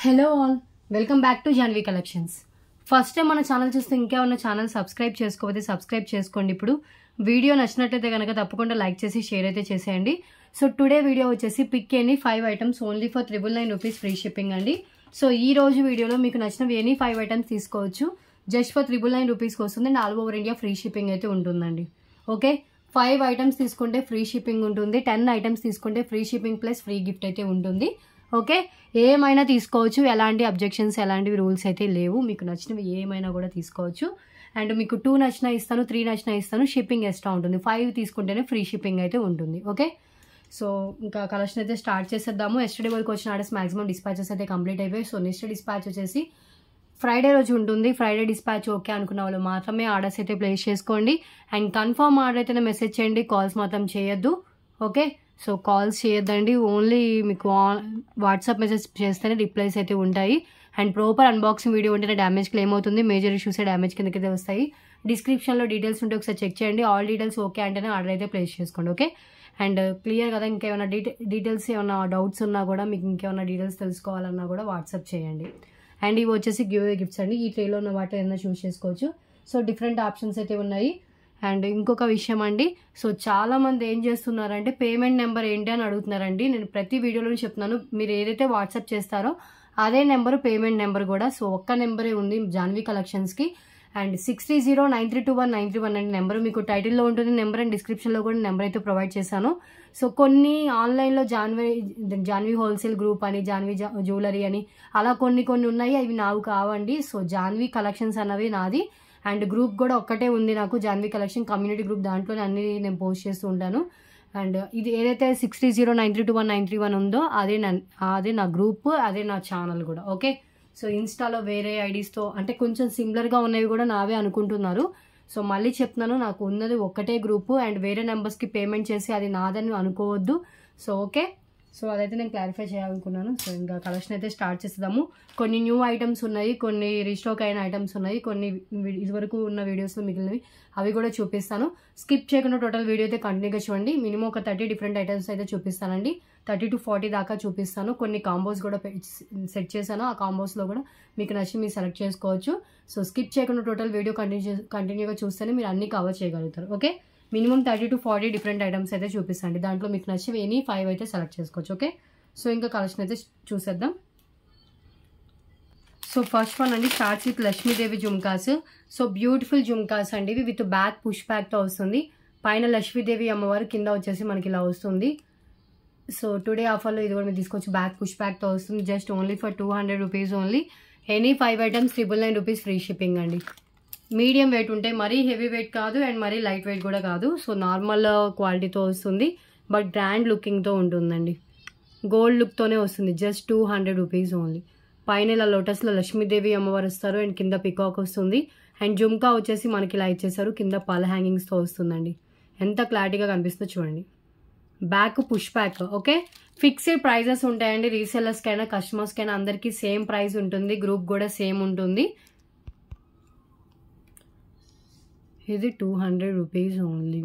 Hello all welcome back to Janvi collections first time మన channel చూస్తే ఇంకేమన్నా ఛానల్ సబ్స్క్రైబ్ చేసుకోకపోతే సబ్స్క్రైబ్ చేసుకోండి ఇప్పుడు వీడియో నచ్చినట్లయితే కనుక తప్పకుండా లైక్ చేసి షేర్ అయితే చేసేయండి సో టుడే వీడియో వచ్చేసి pick any five items only for triple nine rupees free shipping అండి సో ఈ రోజు వీడియోలో మీకు నచ్చినవి ఎనీ ఫైవ్ ఐటమ్స్ తీసుకోవచ్చు జస్ట్ ఫర్ త్రిబుల్ నైన్ రూపీస్కి వస్తుంది and all over India free shipping అయితే ఉంటుందండి ఓకే ఫైవ్ ఐటమ్స్ తీసుకుంటే ఫ్రీ షిప్పింగ్ ఉంటుంది టెన్ ఐటమ్స్ తీసుకుంటే free shipping plus free gift అయితే ఉంటుంది ఓకే ఏమైనా తీసుకోవచ్చు ఎలాంటి అబ్జెక్షన్స్ ఎలాంటివి రూల్స్ అయితే లేవు మీకు నచ్చినవి ఏమైనా కూడా తీసుకోవచ్చు అండ్ మీకు టూ నచ్చినా ఇస్తాను త్రీ నచ్చినా ఇస్తాను షిప్పింగ్ ఎక్స్ట్రా ఉంటుంది ఫైవ్ తీసుకుంటేనే ఫ్రీ షిప్పింగ్ అయితే ఉంటుంది ఓకే సో ఇంకా కలెక్షన్ అయితే స్టార్ట్ చేసేద్దాము ఎస్టర్డే వరకు వచ్చిన ఆర్డర్స్ మాక్సిమం డిస్పాచెస్ అయితే కంప్లీట్ అయిపోయి సో నెక్స్ట్ డిస్పాచ్ వచ్చేసి ఫ్రైడే రోజు ఉంటుంది ఫ్రైడే డిస్పాచ్ ఓకే అనుకున్న వాళ్ళు మాత్రమే ఆర్డర్స్ అయితే ప్లేస్ చేసుకోండి అండ్ కన్ఫర్మ్ ఆర్డర్ అయితేనే మెసేజ్ చేయండి కాల్స్ మాత్రం చేయొద్దు ఓకే సో కాల్స్ చేయొద్దండి ఓన్లీ మీకు వాట్సాప్ మెసేజ్ చేస్తేనే రిప్లైస్ అయితే ఉంటాయి అండ్ ప్రాపర్ అన్బాక్సింగ్ వీడియో ఉంటేనే డ్యామేజ్ క్లెయిమ్ అవుతుంది మేజర్ ఇష్యూస్ డ్యామేజ్ కిందకైతే వస్తాయి డిస్క్రిప్షన్లో డీటెయిల్స్ ఉంటే ఒకసారి చెక్ చేయండి ఆల్ డీటెయిల్స్ ఓకే అంటేనే ఆర్డర్ అయితే ప్లేస్ చేసుకోండి ఓకే అండ్ క్లియర్ కదా ఇంకేమైనా డీటె డీటెయిల్స్ ఏమైనా డౌట్స్ ఉన్నా కూడా మీకు ఇంకేమైనా డీటెయిల్స్ తెలుసుకోవాలన్నా కూడా వాట్సాప్ చేయండి అండ్ ఇవి వచ్చేసి గివ్ గిఫ్ట్స్ అండి ఈ ట్రేలో ఉన్న వాటి ఏదైనా చూస్ చేసుకోవచ్చు సో డిఫరెంట్ ఆప్షన్స్ అయితే ఉన్నాయి అండ్ ఇంకొక విషయం అండి సో చాలా మంది ఏం చేస్తున్నారంటే పేమెంట్ నెంబర్ ఏంటి అని అడుగుతున్నారండి నేను ప్రతి వీడియోలో చెప్తున్నాను మీరు ఏదైతే వాట్సాప్ చేస్తారో అదే నెంబర్ పేమెంట్ నెంబర్ కూడా సో ఒక్క నెంబరే ఉంది జాన్వీ కలెక్షన్స్కి and six three zero nine three two one nine three one అనే నెంబర్ మీకు టైటిల్లో ఉంటుంది నెంబర్ అండ్ డిస్క్రిప్షన్లో కూడా నెంబర్ అయితే ప్రొవైడ్ చేశాను సో కొన్ని ఆన్లైన్లో జాన్వీ జాన్వీ హోల్సేల్ గ్రూప్ అని జాన్వీ జ్యువెలరీ అని అలా కొన్ని కొన్ని ఉన్నాయి అవి నావి కావండి సో జాన్వీ కలెక్షన్స్ అన్నవి నాది అండ్ గ్రూప్ కూడా ఒక్కటే ఉంది నాకు జాన్వీ కలెక్షన్ కమ్యూనిటీ గ్రూప్ దాంట్లోనే అన్ని నేను పోస్ట్ చేస్తూ ఉంటాను అండ్ ఇది ఏదైతే six three zero nine three two one nine three one ఉందో అదే నా అదే నా గ్రూప్ అదే నా ఛానల్ కూడా ఓకే సో ఇన్స్టాలో వేరే ఐడీస్తో అంటే కొంచెం సిమిలర్గా ఉన్నవి కూడా నావే అనుకుంటున్నారు సో మళ్ళీ చెప్తున్నాను నాకు ఉన్నది ఒక్కటే గ్రూపు అండ్ వేరే నెంబర్స్కి పేమెంట్ చేసి అది నాదని అనుకోవద్దు సో ఓకే సో అదైతే నేను క్లారిఫై చేయాలనుకున్నాను సో ఇంకా కలెక్షన్ అయితే స్టార్ట్ చేద్దాము కొన్ని న్యూ ఐటమ్స్ ఉన్నాయి కొన్ని రీస్టాక్ అయిన ఐటమ్స్ ఉన్నాయి కొన్ని వి- ఇదివరకు ఉన్న వీడియోస్లో మిగిలినవి అవి కూడా చూపిస్తాను స్కిప్ చేయకుండా టోటల్ వీడియో అయితే కంటిన్యూగా చూడండి మినిమం ఒక థర్టీ డిఫరెంట్ ఐటమ్స్ అయితే చూపిస్తానండి థర్టీ టు ఫార్టీ దాకా చూపిస్తాను కొన్ని కాంబోస్ కూడా సెట్ చేశాను ఆ కాంబోస్లో కూడా మీకు నచ్చి మీరు సెలెక్ట్ చేసుకోవచ్చు సో స్కిప్ చేయకుండా టోటల్ వీడియో కంటిన్యూ కంటిన్యూగా చూస్తేనే మీరు అన్ని కవర్ చేయగలుగుతారు okay minimum thirty to forty different items అయితే చూపిస్తాండి దాంట్లో మీకు నచ్చివి ఎనీ ఫైవ్ అయితే సెలెక్ట్ చేసుకోవచ్చు ఓకే సో ఇంకా కలెక్షన్ అయితే చూసేద్దాం సో ఫస్ట్ వన్ అండి starts with Lakshmidevi jhumkas so beautiful jhumkas అండి ఇవి విత్ బ్యాక్ పుష్ బ్యాక్తో వస్తుంది పైన లక్ష్మీదేవి అమ్మవారు కింద వచ్చేసి మనకి ఇలా వస్తుంది సో టుడే ఆఫర్లో ఇది కూడా మీరు తీసుకోవచ్చు బ్యాక్ పుష్ బ్యాక్తో వస్తుంది just only for two hundred rupees only any five items triple nine rupees free shipping అండి మీడియం వెయిట్ ఉంటే మరీ హెవీ వెయిట్ కాదు అండ్ మరీ లైట్ వెయిట్ కూడా కాదు సో నార్మల్ క్వాలిటీతో వస్తుంది బట్ గ్రాండ్ లుకింగ్తో ఉంటుందండి గోల్డ్ లుక్తోనే వస్తుంది just two hundred rupees only పైన ఇలా లోటస్లో లక్ష్మీదేవి అమ్మవారు వస్తారు అండ్ కింద పికాక్ వస్తుంది అండ్ జుమ్కా వచ్చేసి మనకి ఇలా ఇచ్చేసారు కింద పల్ హ్యాంగింగ్స్తో వస్తుందండి ఎంత క్లారిటీగా కనిపిస్తుందో చూడండి back push back okay fixed prices ఉంటాయండి రీసెల్లర్స్కైనా కస్టమర్స్కైనా అందరికీ సేమ్ ప్రైస్ ఉంటుంది గ్రూప్ కూడా సేమ్ ఉంటుంది ఇది two hundred rupees only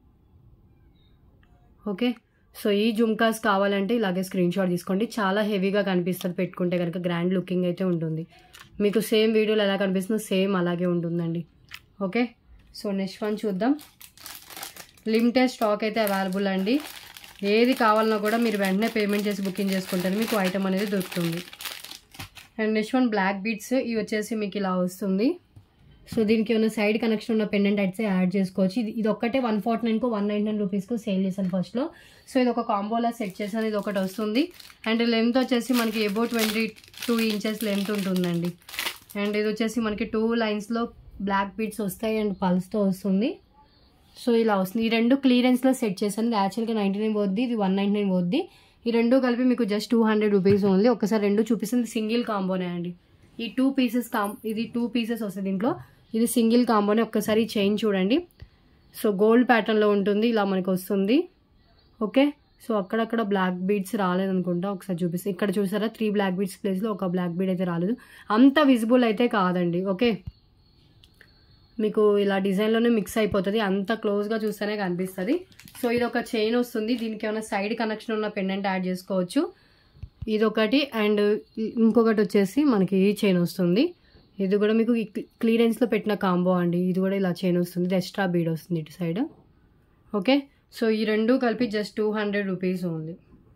okay so ఈ జుమ్కాస్ కావాలంటే ఇలాగే స్క్రీన్ షాట్ తీసుకోండి చాలా హెవీగా కనిపిస్తుంది పెట్టుకుంటే కనుక గ్రాండ్ లుకింగ్ అయితే ఉంటుంది మీకు సేమ్ వీడియోలో ఎలా కనిపిస్తుందో సేమ్ అలాగే ఉంటుందండి ఓకే సో నెక్స్ట్ వన్ చూద్దాం లిమిటెడ్ స్టాక్ అయితే అవైలబుల్ అండి ఏది కావాలన్నా కూడా మీరు వెంటనే పేమెంట్ చేసి బుకింగ్ చేసుకుంటే మీకు ఐటమ్ అనేది దొరుకుతుంది and next one black beads ఇవి వచ్చేసి మీకు ఇలా వస్తుంది సో దీనికి ఉన్న సైడ్ కనెక్షన్ ఉన్న పెండెంట్ అయితే యాడ్ చేసుకోవచ్చు ఇది ఇది ఒక్కటే వన్ ఫార్టీ నైన్కో వన్ నైన్ నైన్ రూపీస్కు సేల్ చేశాను ఫస్ట్లో సో ఇది ఒక కాంబోలా సెట్ చేశాను ఇది ఒకటి వస్తుంది అండ్ లెంత్ వచ్చేసి మనకి above twenty two inches length ఉంటుందండి అండ్ ఇది వచ్చేసి మనకి టూ లైన్స్లో బ్లాక్ బీట్స్ వస్తాయి అండ్ పల్స్తో వస్తుంది సో ఇలా వస్తుంది ఈ రెండు క్లియరెన్స్లో సెట్ చేశాను ఇది యాక్చువల్గా నైంటీ నైన్ పోద్ది ఇది వన్ నైంటీ నైన్ పోద్ది ఈ రెండు కలిపి మీకు just two hundred rupees only ఒకసారి రెండు చూపిస్తుంది సింగిల్ కాంబోనే అండి ఈ టూ పీసెస్ కాం ఇది టూ పీసెస్ వస్తుంది దీంట్లో ఇది సింగిల్ కాంబోనే ఒక్కసారి చైన్ చూడండి సో గోల్డ్ ప్యాటర్న్లో ఉంటుంది ఇలా మనకు వస్తుంది ఓకే సో అక్కడక్కడ బ్లాక్ బీడ్స్ రాలేదనుకుంటా ఒకసారి చూపిస్తాను ఇక్కడ చూసారా త్రీ బ్లాక్ బీడ్స్ ప్లేస్లో ఒక బ్లాక్ బీడ్ అయితే రాలేదు అంత విజిబుల్ అయితే కాదండి ఓకే మీకు ఇలా డిజైన్లోనే మిక్స్ అయిపోతుంది అంత క్లోజ్గా చూస్తేనే కనిపిస్తుంది సో ఇది ఒక చైన్ వస్తుంది దీనికి ఏమైనా సైడ్ కనెక్షన్ ఉన్న పెండెంట్ యాడ్ చేసుకోవచ్చు ఇది ఒకటి అండ్ ఇంకొకటి వచ్చేసి మనకి ఈ చైన్ వస్తుంది ఇది కూడా మీకు క్లియరెన్స్లో పెట్టిన కాంబో అండి ఇది కూడా ఇలా చైన్ వస్తుంది ఇది ఎక్స్ట్రా బీడ్ వస్తుంది ఇటు సైడ్ ఓకే సో ఈ రెండు కలిపి just two hundred rupees only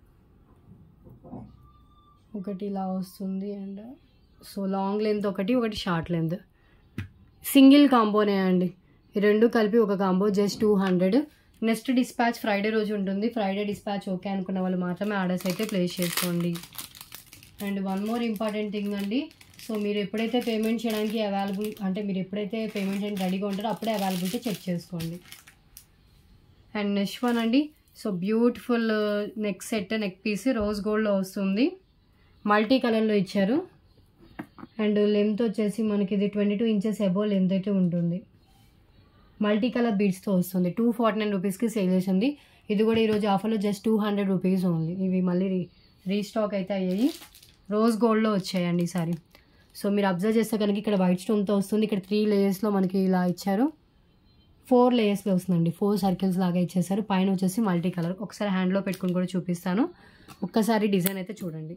ఒకటి ఇలా వస్తుంది అండ్ సో లాంగ్ లెంత్ ఒకటి ఒకటి షార్ట్ లెంత్ సింగిల్ కాంబోనే అండి ఈ రెండు కలిపి ఒక combo just two hundred next dispatch Friday రోజు ఉంటుంది ఫ్రైడే డిస్పాచ్ ఓకే అనుకున్న వాళ్ళు మాత్రమే ఆర్డర్స్ అయితే ప్లేస్ చేసుకోండి and one more important thing అండి సో మీరు ఎప్పుడైతే పేమెంట్ చేయడానికి అవైలబుల్ అంటే మీరు ఎప్పుడైతే పేమెంట్ చేయడానికి రెడీగా ఉంటారో అప్పుడే అవైలబిలిటీ చెక్ చేసుకోండి అండ్ నెక్స్ట్ వన్ అండి so beautiful neck set neck piece rose గోల్డ్లో వస్తుంది మల్టీ కలర్లో ఇచ్చారు అండ్ లెంత్ వచ్చేసి మనకి ఇది twenty two inches above length అయితే ఉంటుంది మల్టీ కలర్ బీడ్స్తో వస్తుంది టూ ఫార్టీ నైన్ రూపీస్కి సేల్ చేసింది ఇది కూడా ఈరోజు ఆఫర్లో just two hundred rupees only ఇవి మళ్ళీ రీ రీస్టాక్ అయితే అయ్యాయి రోజ్ గోల్డ్లో వచ్చాయండి ఈసారి సో మీరు అబ్జర్వ్ చేస్తే కనుక ఇక్కడ వైట్ స్టోన్తో వస్తుంది ఇక్కడ త్రీ లేయర్స్లో మనకి ఇలా ఇచ్చారు ఫోర్ లేయర్స్లో వస్తుందండి ఫోర్ సర్కిల్స్ లాగా ఇచ్చేసారు పైన వచ్చేసి మల్టీ కలర్ ఒకసారి హ్యాండ్లో పెట్టుకుని కూడా చూపిస్తాను ఒక్కసారి డిజైన్ అయితే చూడండి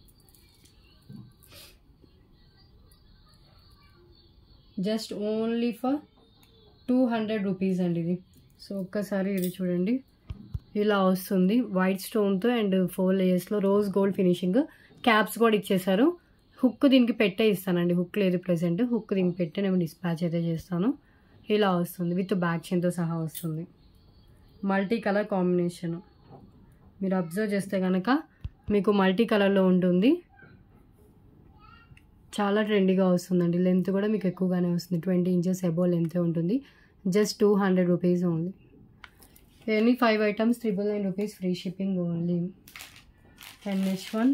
just only for two hundred rupees అండి ఇది సో ఒక్కసారి ఇది చూడండి ఇలా వస్తుంది వైట్ స్టోన్తో అండ్ ఫోర్ లేయర్స్లో రోజ్ గోల్డ్ ఫినిషింగ్ క్యాప్స్ కూడా ఇచ్చేసారు హుక్ దీనికి పెట్టే ఇస్తానండి హుక్ లేదు ప్రెసెంట్ హుక్ దీనికి పెట్టే నేను డిస్పాచ్ అయితే చేస్తాను ఇలా వస్తుంది విత్ బ్యాక్ చైన్తో సహా వస్తుంది మల్టీ కలర్ కాంబినేషన్ మీరు అబ్జర్వ్ చేస్తే కనుక మీకు మల్టీ కలర్లో ఉంటుంది చాలా ట్రెండీగా వస్తుందండి లెంత్ కూడా మీకు ఎక్కువగానే వస్తుంది ట్వంటీ ఇంచెస్ అబోవ్ లెంత్ ఉంటుంది just two hundred rupees only any five items triple nine rupees free shipping only and next one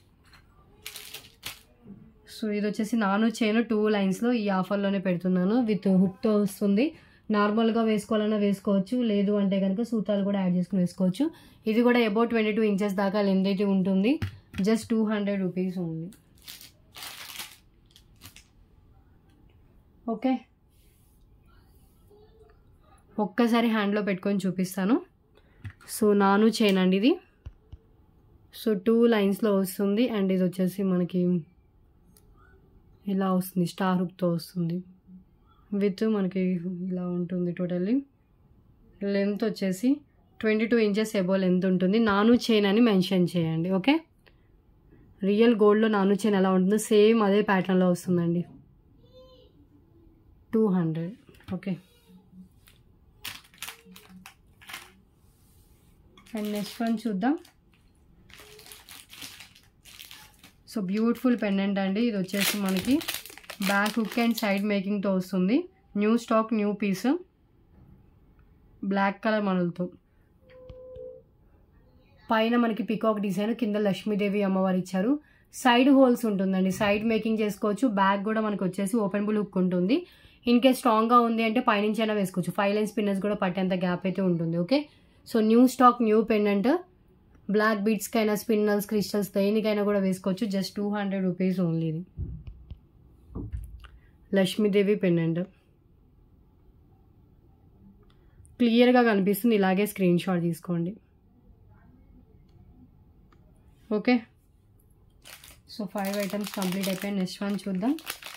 so ఇది వచ్చేసి నాను చైన్ టూ లైన్స్లో ఈ ఆఫర్లోనే పెడుతున్నాను విత్ హుక్తో వస్తుంది నార్మల్గా వేసుకోవాలన్నా వేసుకోవచ్చు లేదు అంటే కనుక సూతాలు కూడా యాడ్ చేసుకుని వేసుకోవచ్చు ఇది కూడా అబౌట్ ట్వంటీ టూ ఇంచెస్ దాకా లెంత్ అయితే ఉంటుంది just two hundred rupees only okay ఒక్కసారి హ్యాండ్లో పెట్టుకొని చూపిస్తాను సో నాను చైన్ అండి ఇది సో టూ లైన్స్లో వస్తుంది అండ్ ఇది వచ్చేసి మనకి ఇలా వస్తుంది స్టార్ హుక్తో వస్తుంది విత్ మనకి ఇలా ఉంటుంది టోటల్లీ లెంత్ వచ్చేసి twenty two inches above length ఉంటుంది నాను చైన్ అని మెన్షన్ చేయండి ఓకే రియల్ గోల్డ్లో నాను చైన్ ఎలా ఉంటుందో సేమ్ అదే ప్యాటర్న్లో వస్తుందండి two hundred okay and next one చూద్దాం సో బ్యూటిఫుల్ పెండెంట్ అండి ఇది వచ్చేసి మనకి బ్యాక్ హుక్ అండ్ సైడ్ మేకింగ్తో వస్తుంది new stock new piece black colour మనులతో పైన మనకి పికాక్ డిజైన్ కింద లక్ష్మీదేవి అమ్మవారు ఇచ్చారు సైడ్ హోల్స్ ఉంటుందండి సైడ్ మేకింగ్ చేసుకోవచ్చు బ్యాక్ కూడా మనకి వచ్చేసి ఓపెన్ బుల్ హుక్ ఉంటుంది ఇన్ కేస్ స్ట్రాంగ్గా ఉంది అంటే పైనుంచి అయినా వేసుకోవచ్చు ఫైవ్ లైన్ స్పిన్నర్స్ కూడా పట్టేంత గ్యాప్ అయితే ఉంటుంది okay so new stock new pendant black బీడ్స్కైనా స్పిన్నల్స్ క్రిస్టల్స్ దేనికైనా కూడా వేసుకోవచ్చు just two hundred rupees only ఇది లక్ష్మీదేవి పెండెంట్ క్లియర్గా కనిపిస్తుంది ఇలాగే స్క్రీన్ షాట్ తీసుకోండి okay so five items complete అయిపోయాయి నెక్స్ట్ వన్ చూద్దాం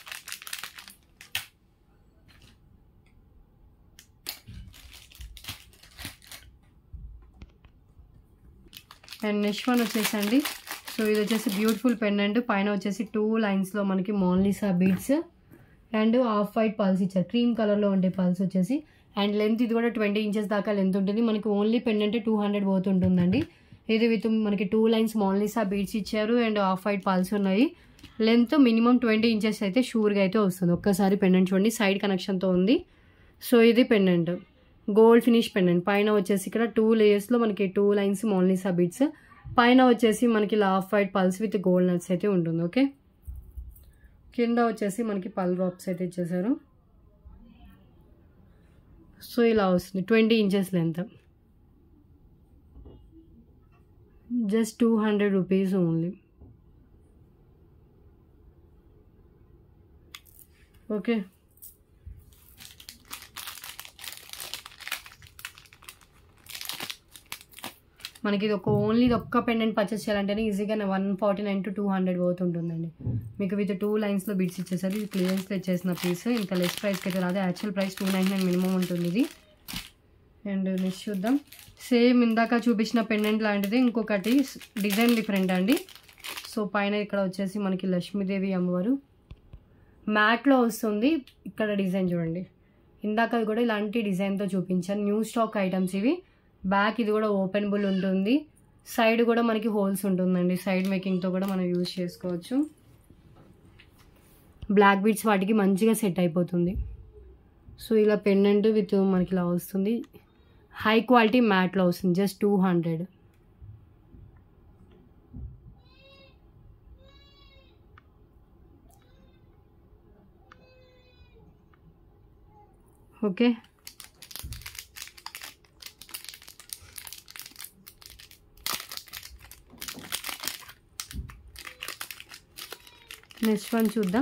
అండ్ నెక్స్ట్ వన్ వచ్చేసండి సో ఇది వచ్చేసి బ్యూటిఫుల్ పెండెంట్ పైన వచ్చేసి టూ లైన్స్లో మనకి Mona Lisa beads and off white pearls ఇచ్చారు క్రీమ్ కలర్లో ఉండే పల్స్ వచ్చేసి అండ్ లెంత్ ఇది కూడా ట్వంటీ ఇంచెస్ దాకా లెంత్ ఉంటుంది మనకి ఓన్లీ పెండెంట్ టూ హండ్రెడ్ పోతుంటుందండి ఇది విత్ మనకి టూ లైన్స్ మోన్లీసా బీడ్స్ ఇచ్చారు అండ్ ఆఫ్ వైట్ పల్స్ ఉన్నాయి లెంత్ మినిమం ట్వంటీ ఇంచెస్ అయితే షూర్గా అయితే వస్తుంది ఒక్కసారి పెండెంట్ చూడండి సైడ్ కనెక్షన్తో ఉంది సో ఇది పెండెంట్ గోల్డ్ ఫినిష్ పెండెంట్ పైన వచ్చేసి ఇక్కడ టూ లేయర్స్లో మనకి టూ లైన్స్ మోన్లీసా బీడ్స్ పైన వచ్చేసి మనకి ఇలా off white pearls with gold nuts అయితే ఉంటుంది ఓకే కింద వచ్చేసి మనకి పల్ డ్రాప్స్ అయితే ఇచ్చేసారు సో ఇలా వస్తుంది twenty inches length just two hundred rupees only okay మనకి ఇది ఒక ఓన్లీ ఇది ఒక్క పెండెంట్ పర్చేస్ చేయాలంటేనే ఈజీగా one forty nine to two hundred పోతుంటుందండి మీకు విత్ టూ లైన్స్లో బిడ్స్ ఇచ్చేసారు ఇది క్లియరెన్స్లో ఇచ్చేసిన పీస్ ఇంత లెస్ ప్రైస్కి అయితే రాదు actual price two nine nine minimum ఉంటుంది ఇది అండ్ నెక్స్ట్ చూద్దాం సేమ్ ఇందాక చూపించిన పెండెంట్ లాంటిది ఇంకొకటి డిజైన్ డిఫరెంట్ అండి సో పైన ఇక్కడ వచ్చేసి మనకి లక్ష్మీదేవి అమ్మవారు మ్యాట్లో వస్తుంది ఇక్కడ డిజైన్ చూడండి ఇందాక కూడా ఇలాంటి డిజైన్తో చూపించాను న్యూ స్టాక్ ఐటమ్స్ ఇవి బ్యాక్ ఇది కూడా ఓపెనబుల్ ఉంటుంది సైడ్ కూడా మనకి హోల్స్ ఉంటుందండి సైడ్ మేకింగ్తో కూడా మనం యూజ్ చేసుకోవచ్చు బ్లాక్ బీడ్స్ వాటికి మంచిగా సెట్ అయిపోతుంది సో ఇలా పెండెంట్ విత్ మనకి ఇలా వస్తుంది హై క్వాలిటీ మ్యాట్లో వస్తుంది just two hundred okay next one చూద్దాం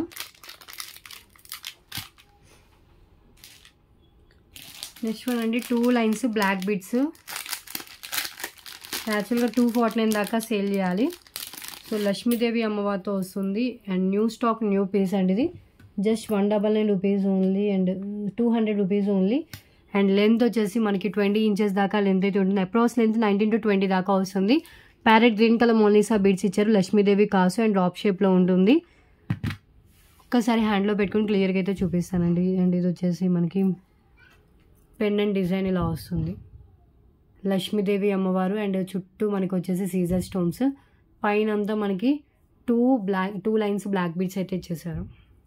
నెక్స్ట్ వన్ అండి టూ లైన్స్ బ్లాక్ బిడ్స్ యాక్చువల్గా టూ ఫార్టీ నైన్ దాకా సేల్ చేయాలి సో లక్ష్మీదేవి అమ్మవారితో వస్తుంది and new stock new piece అండి ఇది just one double nine rupees only and two hundred rupees only and length వచ్చేసి మనకి ట్వంటీ ఇంచెస్ దాకా లెంత్ అయితే ఉంటుంది approx length nineteen to twenty దాకా వస్తుంది parrot green colour Mona Lisa beads ఇచ్చారు లక్ష్మీదేవి కాసు అండ్ డ్రాప్ షేప్లో ఉంటుంది ఒక్కసారి హ్యాండ్లో పెట్టుకుని క్లియర్గా అయితే చూపిస్తానండి అండ్ ఇది వచ్చేసి మనకి పెండెంట్ డిజైన్ ఇలా వస్తుంది లక్ష్మీదేవి అమ్మవారు అండ్ చుట్టూ మనకి వచ్చేసి సీజర్ స్టోన్స్ పైన అంతా మనకి two black two lines black beads అయితే ఇచ్చేసారు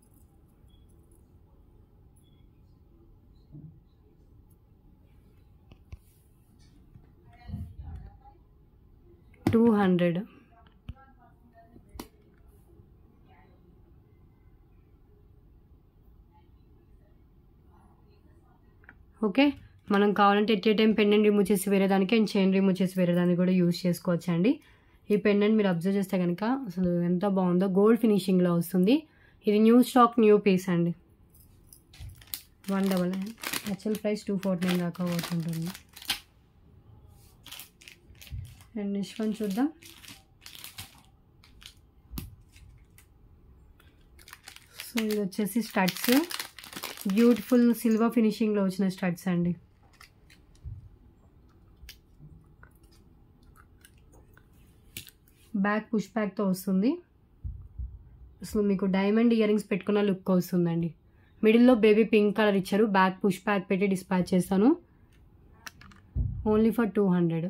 టూ హండ్రెడ్ ఓకే మనం కావాలంటే at a time pendant remove చేసి వేరే దానికి అండ్ చైన్ రిమూవ్ చేసి వేరే దానికి కూడా యూజ్ చేసుకోవచ్చు అండి ఈ పెండెంట్ మీరు అబ్జర్వ్ చేస్తే కనుక అసలు ఎంత బాగుందో గోల్డ్ ఫినిషింగ్లో వస్తుంది ఇది న్యూ స్టాక్ న్యూ పీస్ అండి one double nine actual price two forty nine దాకా అవుతుంటుంది అండ్ నెక్స్ట్ వన్ చూద్దాం సో ఇది వచ్చేసి స్టడ్స్ బ్యూటిఫుల్ సిల్వర్ ఫినిషింగ్లో వచ్చిన స్టడ్స్ అండి బ్యాక్ పుష్ బ్యాక్తో వస్తుంది అసలు మీకు డైమండ్ ఇయర్ రింగ్స్ పెట్టుకున్న లుక్ వస్తుందండి మిడిల్లో బేబీ పింక్ కలర్ ఇచ్చారు బ్యాక్ పుష్ బ్యాక్ పెట్టి డిస్పాచ్ చేస్తాను only for two hundred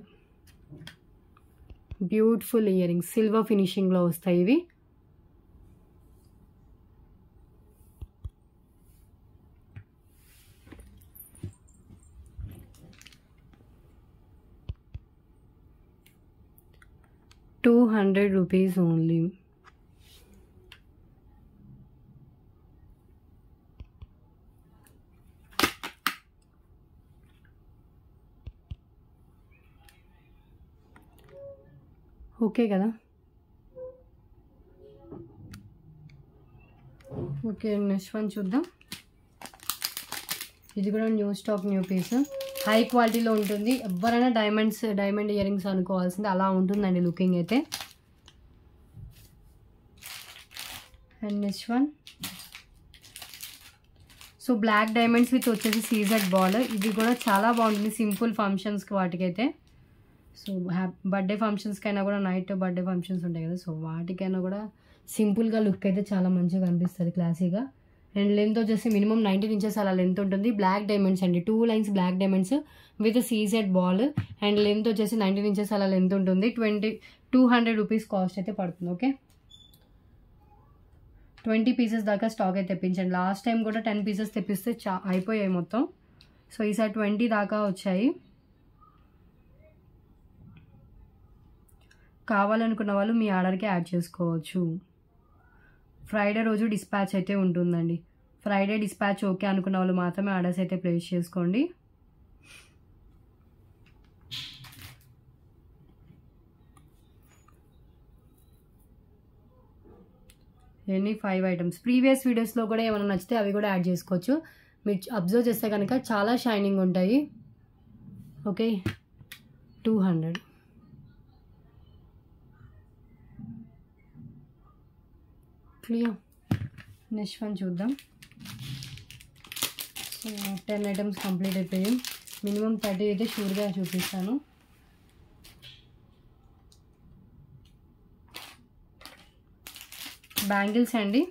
beautiful year rings silver ఫినిషింగ్లో వస్తాయి ఇవి two hundred rupees only okay కదా ఓకే నెక్స్ట్ వన్ చూద్దాం ఇది కూడా new stock new piece high క్వాలిటీలో ఉంటుంది ఎవరైనా డైమండ్స్ డైమండ్ ఇయర్ రింగ్స్ అనుకోవాల్సింది అలా ఉంటుందండి లుకింగ్ అయితే and next one so black diamonds with వచ్చేసి సీజెడ్ బాల్ ఇది కూడా చాలా బాగుంటుంది సింపుల్ ఫంక్షన్స్కి వాటికైతే సో హ్యాపీ బర్త్డే ఫంక్షన్స్కైనా కూడా నైట్ బర్త్డే ఫంక్షన్స్ ఉంటాయి కదా సో వాటికైనా కూడా సింపుల్గా లుక్ అయితే చాలా మంచిగా అనిపిస్తుంది క్లాసీగా అండ్ లెంత్ వచ్చేసి మినిమం నైన్టీన్ ఇంచెస్ అలా లెంత్ ఉంటుంది బ్లాక్ డైమండ్స్ అండి two lines black diamonds with CZ ball and length వచ్చేసి నైన్టీన్ ఇంచెస్ అలా లెంత్ ఉంటుంది twenty two hundred rupees cost అయితే పడుతుంది ఓకే ట్వంటీ పీసెస్ దాకా స్టాక్ అయితే తెప్పించండి లాస్ట్ టైం కూడా టెన్ పీసెస్ తెప్పిస్తే చా అయిపోయాయి మొత్తం సో ఈసారి ట్వంటీ దాకా వచ్చాయి కావాలనుకున్న వాళ్ళు మీ ఆర్డర్కి యాడ్ చేసుకోవచ్చు ఫ్రైడే రోజు డిస్పాచ్ అయితే ఉంటుందండి ఫ్రైడే డిస్పాచ్ ఓకే అనుకున్న వాళ్ళు మాత్రమే ఆర్డర్స్ అయితే ప్లేస్ చేసుకోండి ఎన్ని ఫైవ్ ఐటమ్స్ ప్రీవియస్ వీడియోస్లో కూడా ఏమైనా నచ్చితే అవి కూడా యాడ్ చేసుకోవచ్చు మీరు అబ్జర్వ్ చేస్తే కనుక చాలా షైనింగ్ ఉంటాయి okay two hundred clear next one చూద్దాం సో టెన్ ఐటమ్స్ కంప్లీట్ అయిపోయాయి మినిమం థర్టీ అయితే షూర్గా చూపిస్తాను బ్యాంగిల్స్ అండి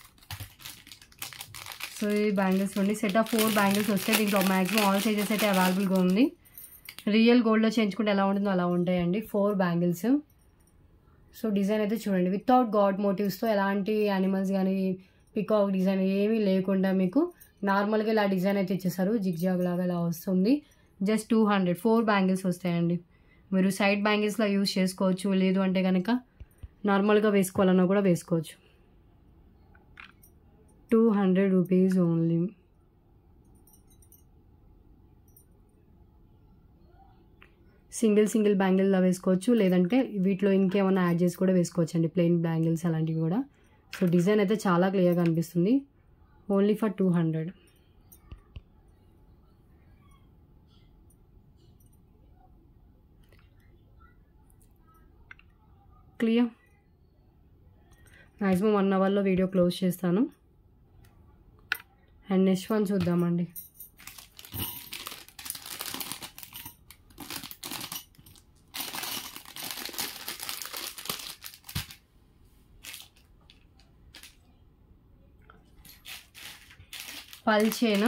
సో ఈ బ్యాంగిల్స్ ఉండి సెట్ ఆఫ్ ఫోర్ బ్యాంగిల్స్ వస్తాయి దీంట్లో మ్యాక్సిమం ఆల్ సైజెస్ అయితే అవైలబుల్గా ఉంది రియల్ గోల్డ్లో చేయించుకుంటే ఎలా ఉంటుందో అలా ఉంటాయండి ఫోర్ బ్యాంగిల్స్ సో డిజైన్ అయితే చూడండి వితౌట్ గాడ్ మోటివ్స్తో ఎలాంటి యానిమల్స్ కానీ పికాక్ డిజైన్ ఏమీ లేకుండా మీకు నార్మల్గా ఇలా డిజైన్ అయితే ఇచ్చేసారు జిగ్జాగ్ లాగా ఇలా వస్తుంది just two hundred four bangles వస్తాయండి మీరు సైడ్ బ్యాంగిల్స్లో యూస్ చేసుకోవచ్చు లేదు అంటే కనుక నార్మల్గా వేసుకోవాలన్నా కూడా వేసుకోవచ్చు two hundred rupees only single single బ్యాంగిల్లా వేసుకోవచ్చు లేదంటే వీటిలో ఇంకేమైనా యాడ్ చేసి కూడా వేసుకోవచ్చు అండి ప్లెయిన్ బ్యాంగిల్స్ అలాంటివి కూడా సో డిజైన్ అయితే చాలా క్లియర్గా అనిపిస్తుంది only for two hundred clear maximum one అవర్లో వీడియో క్లోజ్ చేస్తాను అండ్ నెక్స్ట్ వన్ చూద్దామండి పల్ చైన్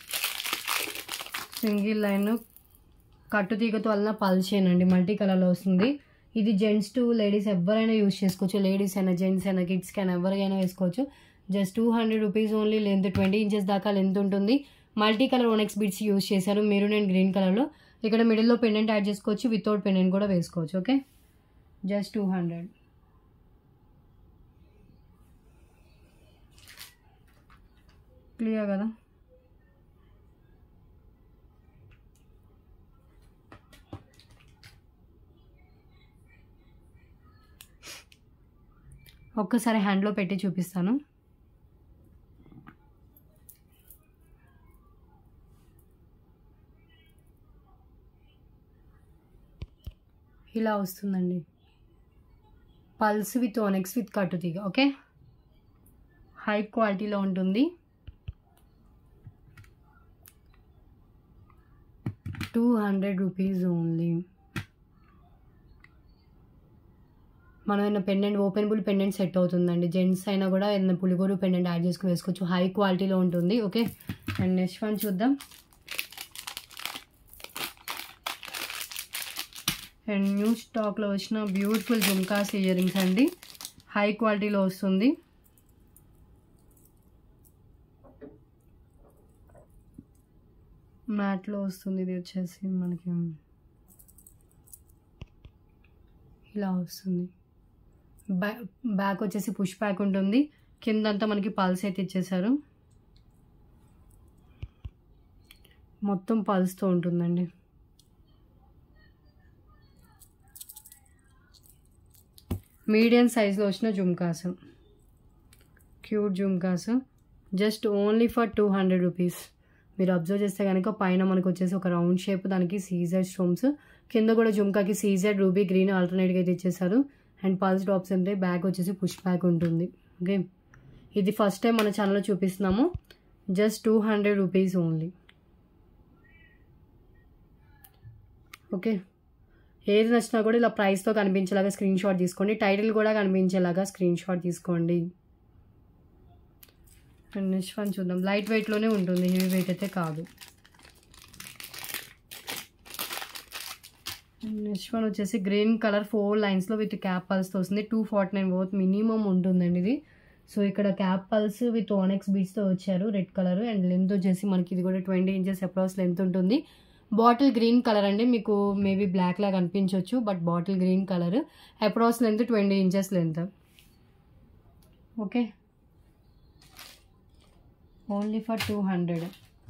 సింగిల్ లైన్ కట్టుతీగతో వలన పల్ చైన్ అండి మల్టీ కలర్లో వస్తుంది ఇది జెంట్స్ టు లేడీస్ ఎవరైనా యూస్ చేసుకోవచ్చు లేడీస్ అయినా జెంట్స్ అయినా కిడ్స్కి అయినా ఎవరికైనా వేసుకోవచ్చు just two hundred rupees only length twenty inches దాకా లెంత్ ఉంటుంది multi colour onyx bits use చేశారు మెరూన్ అండ్ గ్రీన్ కలర్లో ఇక్కడ మిడిల్లో పెండెంట్ యాడ్ చేసుకోవచ్చు వితౌట్ పెండెంట్ కూడా వేసుకోవచ్చు okay just two hundred clear కదా ఒక్కసారి హ్యాండ్లో పెట్టి చూపిస్తాను ఇలా వస్తుందండి పల్స్ విత్ ఓనెక్స్ విత్ కట్టుతీగ ఓకే హై క్వాలిటీలో ఉంటుంది టూ హండ్రెడ్ రూపీస్ ఓన్లీ మనం ఏమైనా పెండెంట్ ఓపెనబుల్ పెండెంట్ సెట్ అవుతుందండి జెంట్స్ అయినా కూడా ఏదైనా పులిగోరు పెండెంట్ యాడ్ చేసుకుని వేసుకోవచ్చు హై క్వాలిటీలో ఉంటుంది ఓకే అండ్ నెక్స్ట్ వన్ చూద్దాం అండ్ న్యూ స్టాక్లో వచ్చిన బ్యూటిఫుల్ జుమ్కాస్ ఇయర్ రింగ్స్ అండి హై క్వాలిటీలో వస్తుంది మ్యాట్లో వస్తుంది ఇది వచ్చేసి మనకి ఇలా వస్తుంది బ్యా బ్యాక్ వచ్చేసి పుష్ బ్యాక్ ఉంటుంది కిందంతా మనకి పల్స్ అయితే ఇచ్చేసారు మొత్తం పల్స్తో ఉంటుందండి మీడియం సైజులో వచ్చిన jhumkas cute jhumkas just only for two hundred rupees మీరు అబ్జర్వ్ చేస్తే కనుక పైన మనకు వచ్చేసి ఒక రౌండ్ షేప్ దానికి సీజెడ్ స్టోమ్స్ కింద కూడా జుమ్కాకి సీజెడ్ రూబీ గ్రీన్ ఆల్టర్నేట్గా అయితే ఇచ్చేసారు అండ్ పల్స్ డ్రాప్స్ అంటే బ్యాగ్ వచ్చేసి పుష్ బ్యాక్ ఉంటుంది ఓకే ఇది ఫస్ట్ టైం మన ఛానల్లో చూపిస్తున్నాము just two hundred rupees only okay ఏది నచ్చినా కూడా ఇలా ప్రైస్తో కనిపించేలాగా స్క్రీన్ షాట్ తీసుకోండి టైటిల్ కూడా కనిపించేలాగా స్క్రీన్ షాట్ తీసుకోండి అండ్ నెక్స్ట్ వన్ చూద్దాం లైట్ వెయిట్లోనే ఉంటుంది హెవీ వెయిట్ అయితే కాదు నెక్స్ట్ వన్ వచ్చేసి గ్రీన్ కలర్ ఫోర్ లైన్స్లో విత్ క్యాప్ పల్స్తో వస్తుంది two forty nine worth minimum ఉంటుందండి ఇది సో ఇక్కడ క్యాప్ పల్స్ విత్ ఓనెక్స్ బీట్స్తో వచ్చారు రెడ్ కలర్ అండ్ లెంత్ వచ్చేసి మనకి ఇది కూడా ట్వంటీ ఇంచెస్ అప్రాక్స్ లెంత్ ఉంటుంది బాటిల్ గ్రీన్ కలర్ అండి మీకు మేబీ బ్లాక్ లాగా అనిపించవచ్చు but bottle green colour approx length twenty inches length okay only for two hundred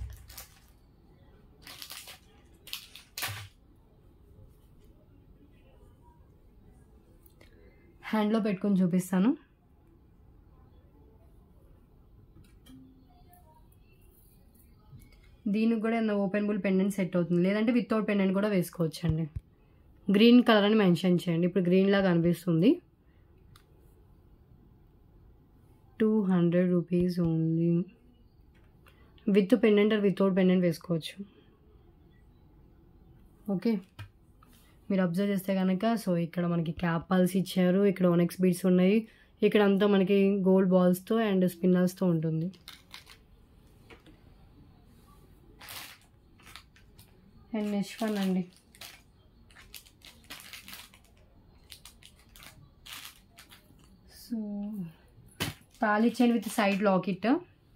హ్యాండ్లో పెట్టుకొని చూపిస్తాను దీనికి కూడా ఏదైనా ఓపెనబుల్ పెండెంట్ సెట్ అవుతుంది లేదంటే వితౌట్ పెండెంట్ కూడా వేసుకోవచ్చు అండి గ్రీన్ కలర్ అని మెన్షన్ చేయండి ఇప్పుడు గ్రీన్ లాగా అనిపిస్తుంది two hundred rupees only with pendant or without pendant వేసుకోవచ్చు ఓకే మీరు అబ్జర్వ్ చేస్తే కనుక సో ఇక్కడ మనకి క్యాప్ పాల్స్ ఇచ్చారు ఇక్కడ ఒనెక్స్ బీడ్స్ ఉన్నాయి ఇక్కడ అంతా మనకి గోల్డ్ బాల్స్తో అండ్ స్పిన్నర్స్తో ఉంటుంది అండ్ నెక్స్ట్ వన్ అండి so thali chain with side locket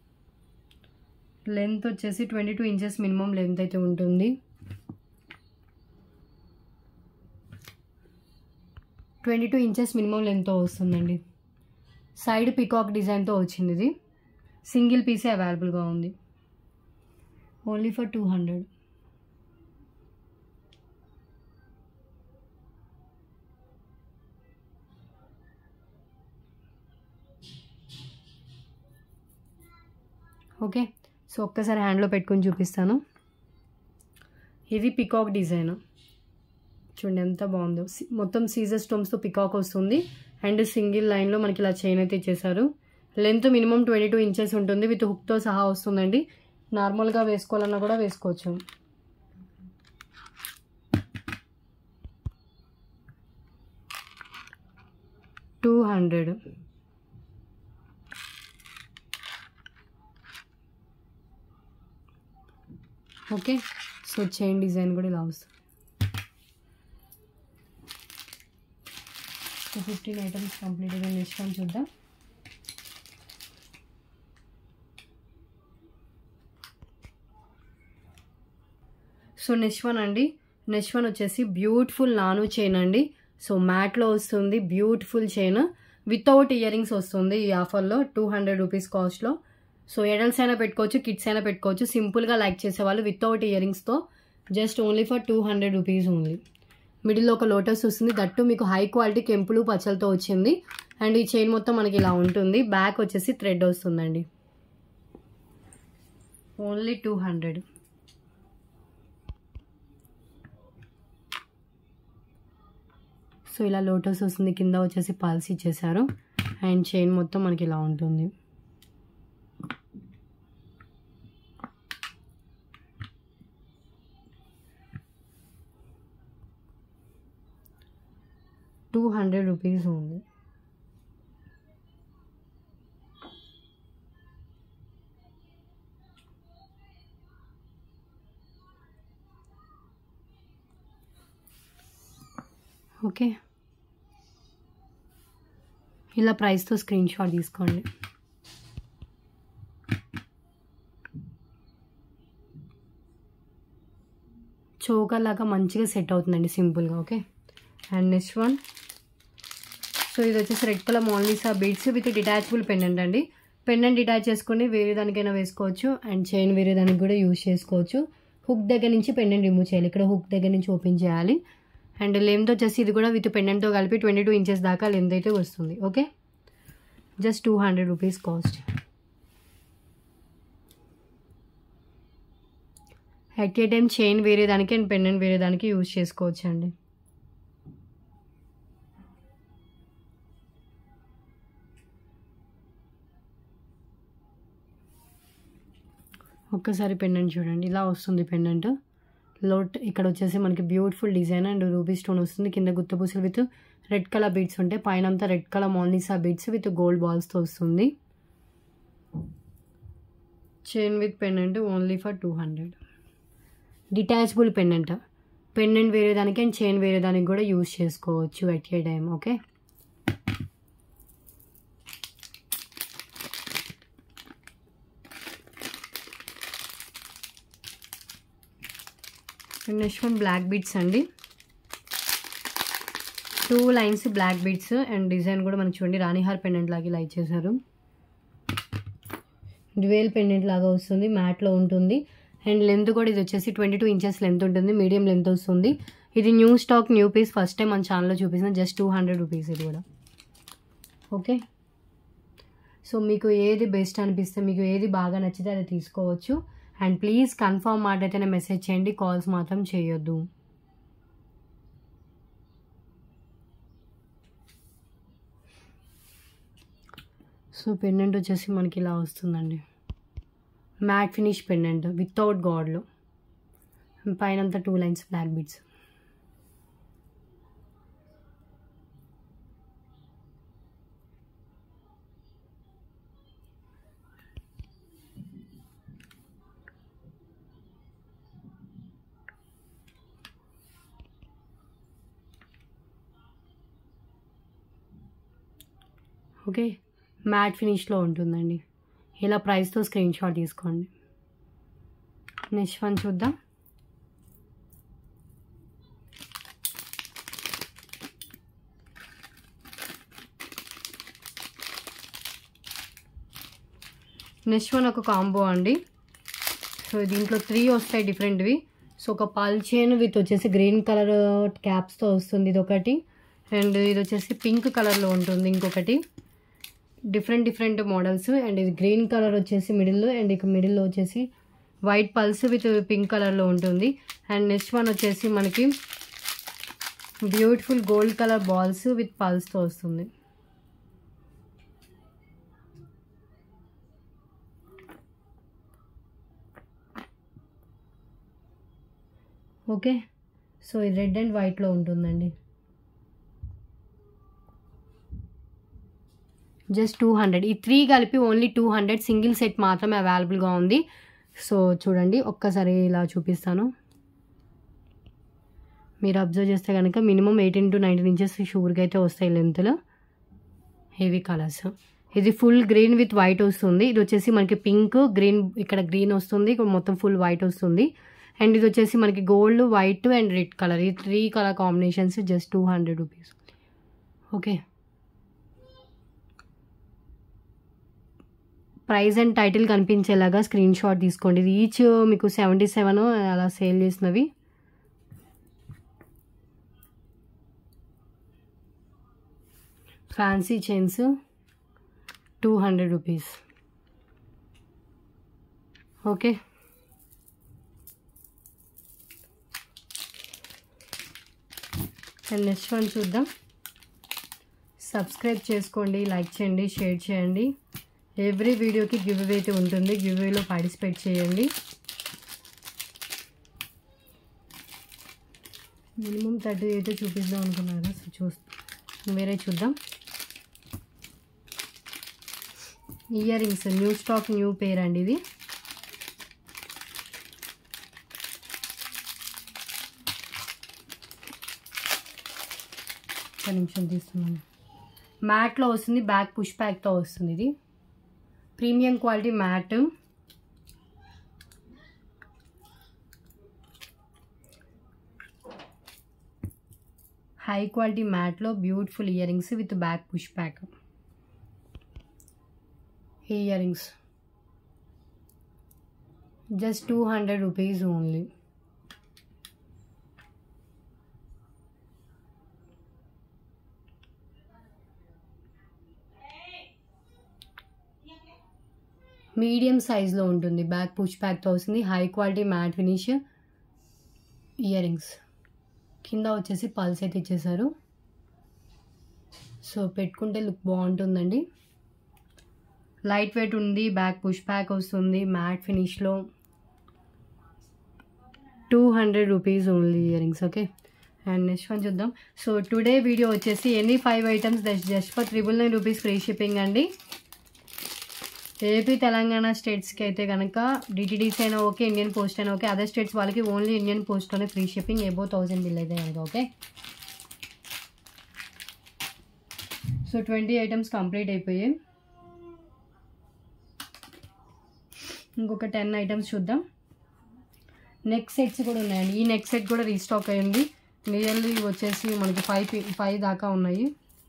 length వచ్చేసి twenty two inches minimum length అయితే ఉంటుంది ట్వంటీ టూ ఇంచెస్ మినిమం లెంత్తో వస్తుందండి సైడ్ పికాక్ డిజైన్తో వచ్చింది ఇది సింగిల్ పీసే అవైలబుల్గా ఉంది only for two hundred okay so ఒక్కసారి హ్యాండ్లో పెట్టుకొని చూపిస్తాను ఇది పికాక్ డిజైన్ చూడండి ఎంత బాగుందో సి- మొత్తం సీజర్ స్టోమ్స్తో పికాక్ వస్తుంది అండ్ సింగిల్ లైన్లో మనకి ఇలా చైన్ అయితే ఇచ్చేసారు length minimum twenty two inches ఉంటుంది విత్ హుక్తో సహా వస్తుందండి నార్మల్గా వేసుకోవాలన్నా కూడా వేసుకోవచ్చు two hundred okay so chain design కూడా ఇలా వస్తుంది సో ఫిఫ్టీన్ ఐటమ్స్ కంప్లీట్గా నెక్స్ట్ వన్ చూద్దాం సో నెక్స్ట్ వన్ అండి నెక్స్ట్ వన్ వచ్చేసి బ్యూటిఫుల్ నాను చైన్ అండి సో మ్యాట్లో వస్తుంది beautiful chain without ear rings వస్తుంది ఈ ఆఫర్లో టూ హండ్రెడ్ రూపీస్ కాస్ట్లో సో ఎడల్స్ అయినా పెట్టుకోవచ్చు కిడ్స్ అయినా పెట్టుకోవచ్చు సింపుల్గా లైక్ చేసేవాళ్ళు వితౌట్ ఇయర్ రింగ్స్తో just only for two hundred rupees only మిడిల్లో ఒక లోటస్ వస్తుంది దట్టు మీకు హై క్వాలిటీ కెంపులు పచ్చలతో వచ్చింది అండ్ ఈ చైన్ మొత్తం మనకి ఇలా ఉంటుంది బ్యాక్ వచ్చేసి థ్రెడ్ వస్తుందండి ఓన్లీ టూ హండ్రెడ్ సో ఇలా లోటస్ వస్తుంది కింద వచ్చేసి పల్స్ ఇచ్చేసారు అండ్ చైన్ మొత్తం మనకి ఇలా ఉంటుంది టూ హండ్రెడ్ రూపీస్ ఉంది ఓకే ఇలా ప్రైస్తో స్క్రీన్ షాట్ తీసుకోండి చోకర్ లాగా మంచిగా సెట్ అవుతుందండి సింపుల్గా okay and next one so ఇది వచ్చేసి red colour Mona Lisa beads with detachable pendant అండి పెండెంట్ డిటాచ్ చేసుకుని వేరే దానికైనా వేసుకోవచ్చు అండ్ చైన్ వేరే దానికి కూడా యూజ్ చేసుకోవచ్చు హుక్ దగ్గర నుంచి పెండెంట్ రిమూవ్ చేయాలి ఇక్కడ హుక్ దగ్గర నుంచి ఓపెన్ చేయాలి అండ్ లెంత్ వచ్చేసి ఇది కూడా విత్ పెండెంట్తో కలిపి ట్వంటీ టూ ఇంచెస్ దాకా లెంత్ అయితే వస్తుంది okay just two hundred rupees cost at a time chain వేరే దానికి అండ్ పెండెంట్ వేరే దానికి యూజ్ చేసుకోవచ్చు అండి ఒక్కసారి పెండెంట్ చూడండి ఇలా వస్తుంది పెండెంట్ లోట్ ఇక్కడ వచ్చేసి మనకి beautiful design and ruby stone వస్తుంది కింద గుత్తపూసలు విత్ రెడ్ కలర్ బీడ్స్ ఉంటాయి పైన అంతా red colour Mona Lisa beads with gold బాల్స్తో వస్తుంది chain with pendant only for two hundred detachable pendant pendant వేరే దానికి అండ్ చైన్ వేరే దానికి కూడా యూజ్ చేసుకోవచ్చు at a time okay next one black beads అండి two lines black beads and design కూడా మనకి చూడండి రాణిహార్ పెండెంట్ లాగా ఇలా ఇచ్చేసారు డ్యూయల్ పెండెంట్ లాగా వస్తుంది మ్యాట్లో ఉంటుంది అండ్ లెంత్ కూడా ఇది వచ్చేసి ట్వంటీ టూ ఇంచెస్ లెంత్ ఉంటుంది మీడియం లెంత్ వస్తుంది ఇది new stock new piece first time మన ఛానల్లో చూపిస్తున్న జస్ట్ టూ హండ్రెడ్ రూపీస్ ఇది కూడా ఓకే సో మీకు ఏది బెస్ట్ అనిపిస్తే మీకు ఏది బాగా నచ్చితే అది తీసుకోవచ్చు అండ్ ప్లీజ్ కన్ఫర్మ్ మాట అయితేనే మెసేజ్ చేయండి కాల్స్ మాత్రం చేయొద్దు సో పెండెంట్ వచ్చేసి మనకి ఇలా వస్తుందండి మ్యాట్ ఫినిష్ పెండెంట్ వితౌట్ గాడ్లో పైన అంతా two lines black beads okay matte ఫినిష్లో ఉంటుందండి ఇలా ప్రైస్తో స్క్రీన్ షాట్ తీసుకోండి నెక్స్ట్ వన్ చూద్దాం నెక్స్ట్ వన్ ఒక కాంబో అండి సో దీంట్లో త్రీ వస్తాయి డిఫరెంట్వి సో ఒక పాల్ చైన్ విత్ వచ్చేసి గ్రీన్ కలర్ క్యాప్స్తో వస్తుంది ఇది ఒకటి అండ్ ఇది వచ్చేసి పింక్ కలర్లో ఉంటుంది ఇంకొకటి డిఫరెంట్ డిఫరెంట్ మోడల్స్ అండ్ ఇది గ్రీన్ కలర్ వచ్చేసి మిడిల్లో అండ్ ఇక మిడిల్లో వచ్చేసి వైట్ పల్స్ విత్ పింక్ కలర్లో ఉంటుంది అండ్ నెక్స్ట్ వన్ వచ్చేసి మనకి beautiful gold colour balls with పల్స్తో వస్తుంది ఓకే సో ఇది రెడ్ అండ్ వైట్లో ఉంటుందండి జస్ట్ టూ హండ్రెడ్ ఈ త్రీ కలిపి only two hundred single set మాత్రమే అవైలబుల్గా ఉంది సో చూడండి ఒక్కసారి ఇలా చూపిస్తాను మీరు అబ్జర్వ్ చేస్తే కనుక minimum eighteen to nineteen inches షూర్గా అయితే వస్తాయి లెంత్లో హెవీ కలర్స్ ఇది ఫుల్ గ్రీన్ విత్ వైట్ వస్తుంది ఇది వచ్చేసి మనకి పింక్ గ్రీన్ ఇక్కడ గ్రీన్ వస్తుంది ఇక్కడ మొత్తం ఫుల్ వైట్ వస్తుంది అండ్ ఇది వచ్చేసి మనకి gold white and red colour ఈ three colour combinations just two hundred rupees okay price and title కనిపించేలాగా స్క్రీన్ షాట్ తీసుకోండి ఇది ఈచ్ మీకు సెవెంటీ సెవెన్ అలా సేల్ చేసినవి fancy chains two hundred rupees okay and next one చూద్దాం subscribe చేసుకోండి like చేయండి షేర్ చేయండి ఎవ్రీ వీడియోకి గివ్ అవే అయితే ఉంటుంది గివ్ అవేలో పార్టిసిపేట్ చేయండి మినిమం థర్టీ అయితే చూపిద్దాం అనుకున్నా కదా సో చూస్తాం వేరే చూద్దాం ear rings new stock new pair అండి ఇది ఒక నిమిషం తీస్తున్నాను మ్యాట్లో వస్తుంది బ్యాక్ పుష్ బ్యాక్తో వస్తుంది ఇది premium quality matte high quality మ్యాట్లో beautiful year earrings with back push back earrings just two hundred rupees only medium సైజ్లో ఉంటుంది బ్యాక్ పుష్ బ్యాక్తో వస్తుంది high quality matte finish earrings కింద వచ్చేసి పల్స్ అయితే ఇచ్చేసారు సో పెట్టుకుంటే లుక్ బాగుంటుందండి లైట్ వెయిట్ ఉంది బ్యాక్ పుష్ బ్యాక్ వస్తుంది మ్యాట్ ఫినిష్లో two hundred rupees only earrings okay and next one చూద్దాం సో టుడే వీడియో వచ్చేసి any five items just for triple nine rupees free shipping అండి AP Telangana స్టేట్స్కి అయితే కనుక డిటీడీసీ అయినా ఓకే ఇండియన్ పోస్ట్ అయినా ఓకే అదర్ స్టేట్స్ వాళ్ళకి only Indian పోస్ట్లోనే free shipping above thousand bill అయితే కనుక okay so twenty items complete అయిపోయాయి ఇంకొక టెన్ ఐటమ్స్ చూద్దాం నెక్ సెట్స్ కూడా ఉన్నాయండి ఈ నెక్ సెట్ కూడా రీస్టాక్ అయ్యింది నియర్లీ వచ్చేసి మనకి ఫైవ్ ఫైవ్ దాకా ఉన్నాయి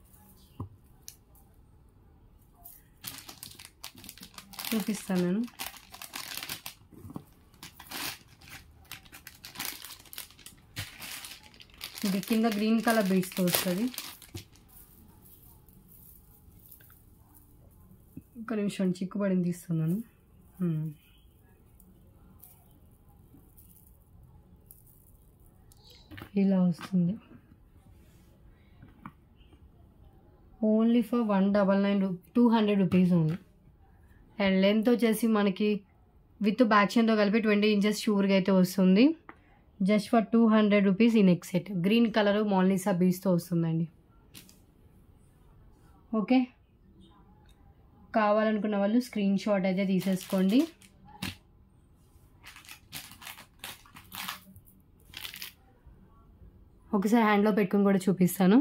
చూపిస్తాను నేను ఇది కింద గ్రీన్ కలర్ బీడ్స్తో వస్తుంది ఒక నిమిషం చిక్కుపడింది తీస్తున్నాను హ్మ్. ఇలా వస్తుంది only for one double nine రూ టూ హండ్రెడ్ రూపీస్ ఉంది అండ్ లెంత్ వచ్చేసి మనకి విత్ బ్యాక్ చైన్తో కలిపి ట్వంటీ ఇంచెస్ షూర్గా అయితే వస్తుంది just for two hundred rupees ఈ నెక్ సెట్ గ్రీన్ కలర్ మాల్నీసా బీడ్స్తో వస్తుందండి ఓకే కావాలనుకున్న వాళ్ళు స్క్రీన్ షాట్ అయితే తీసేసుకోండి ఒకసారి హ్యాండ్లో పెట్టుకుని కూడా చూపిస్తాను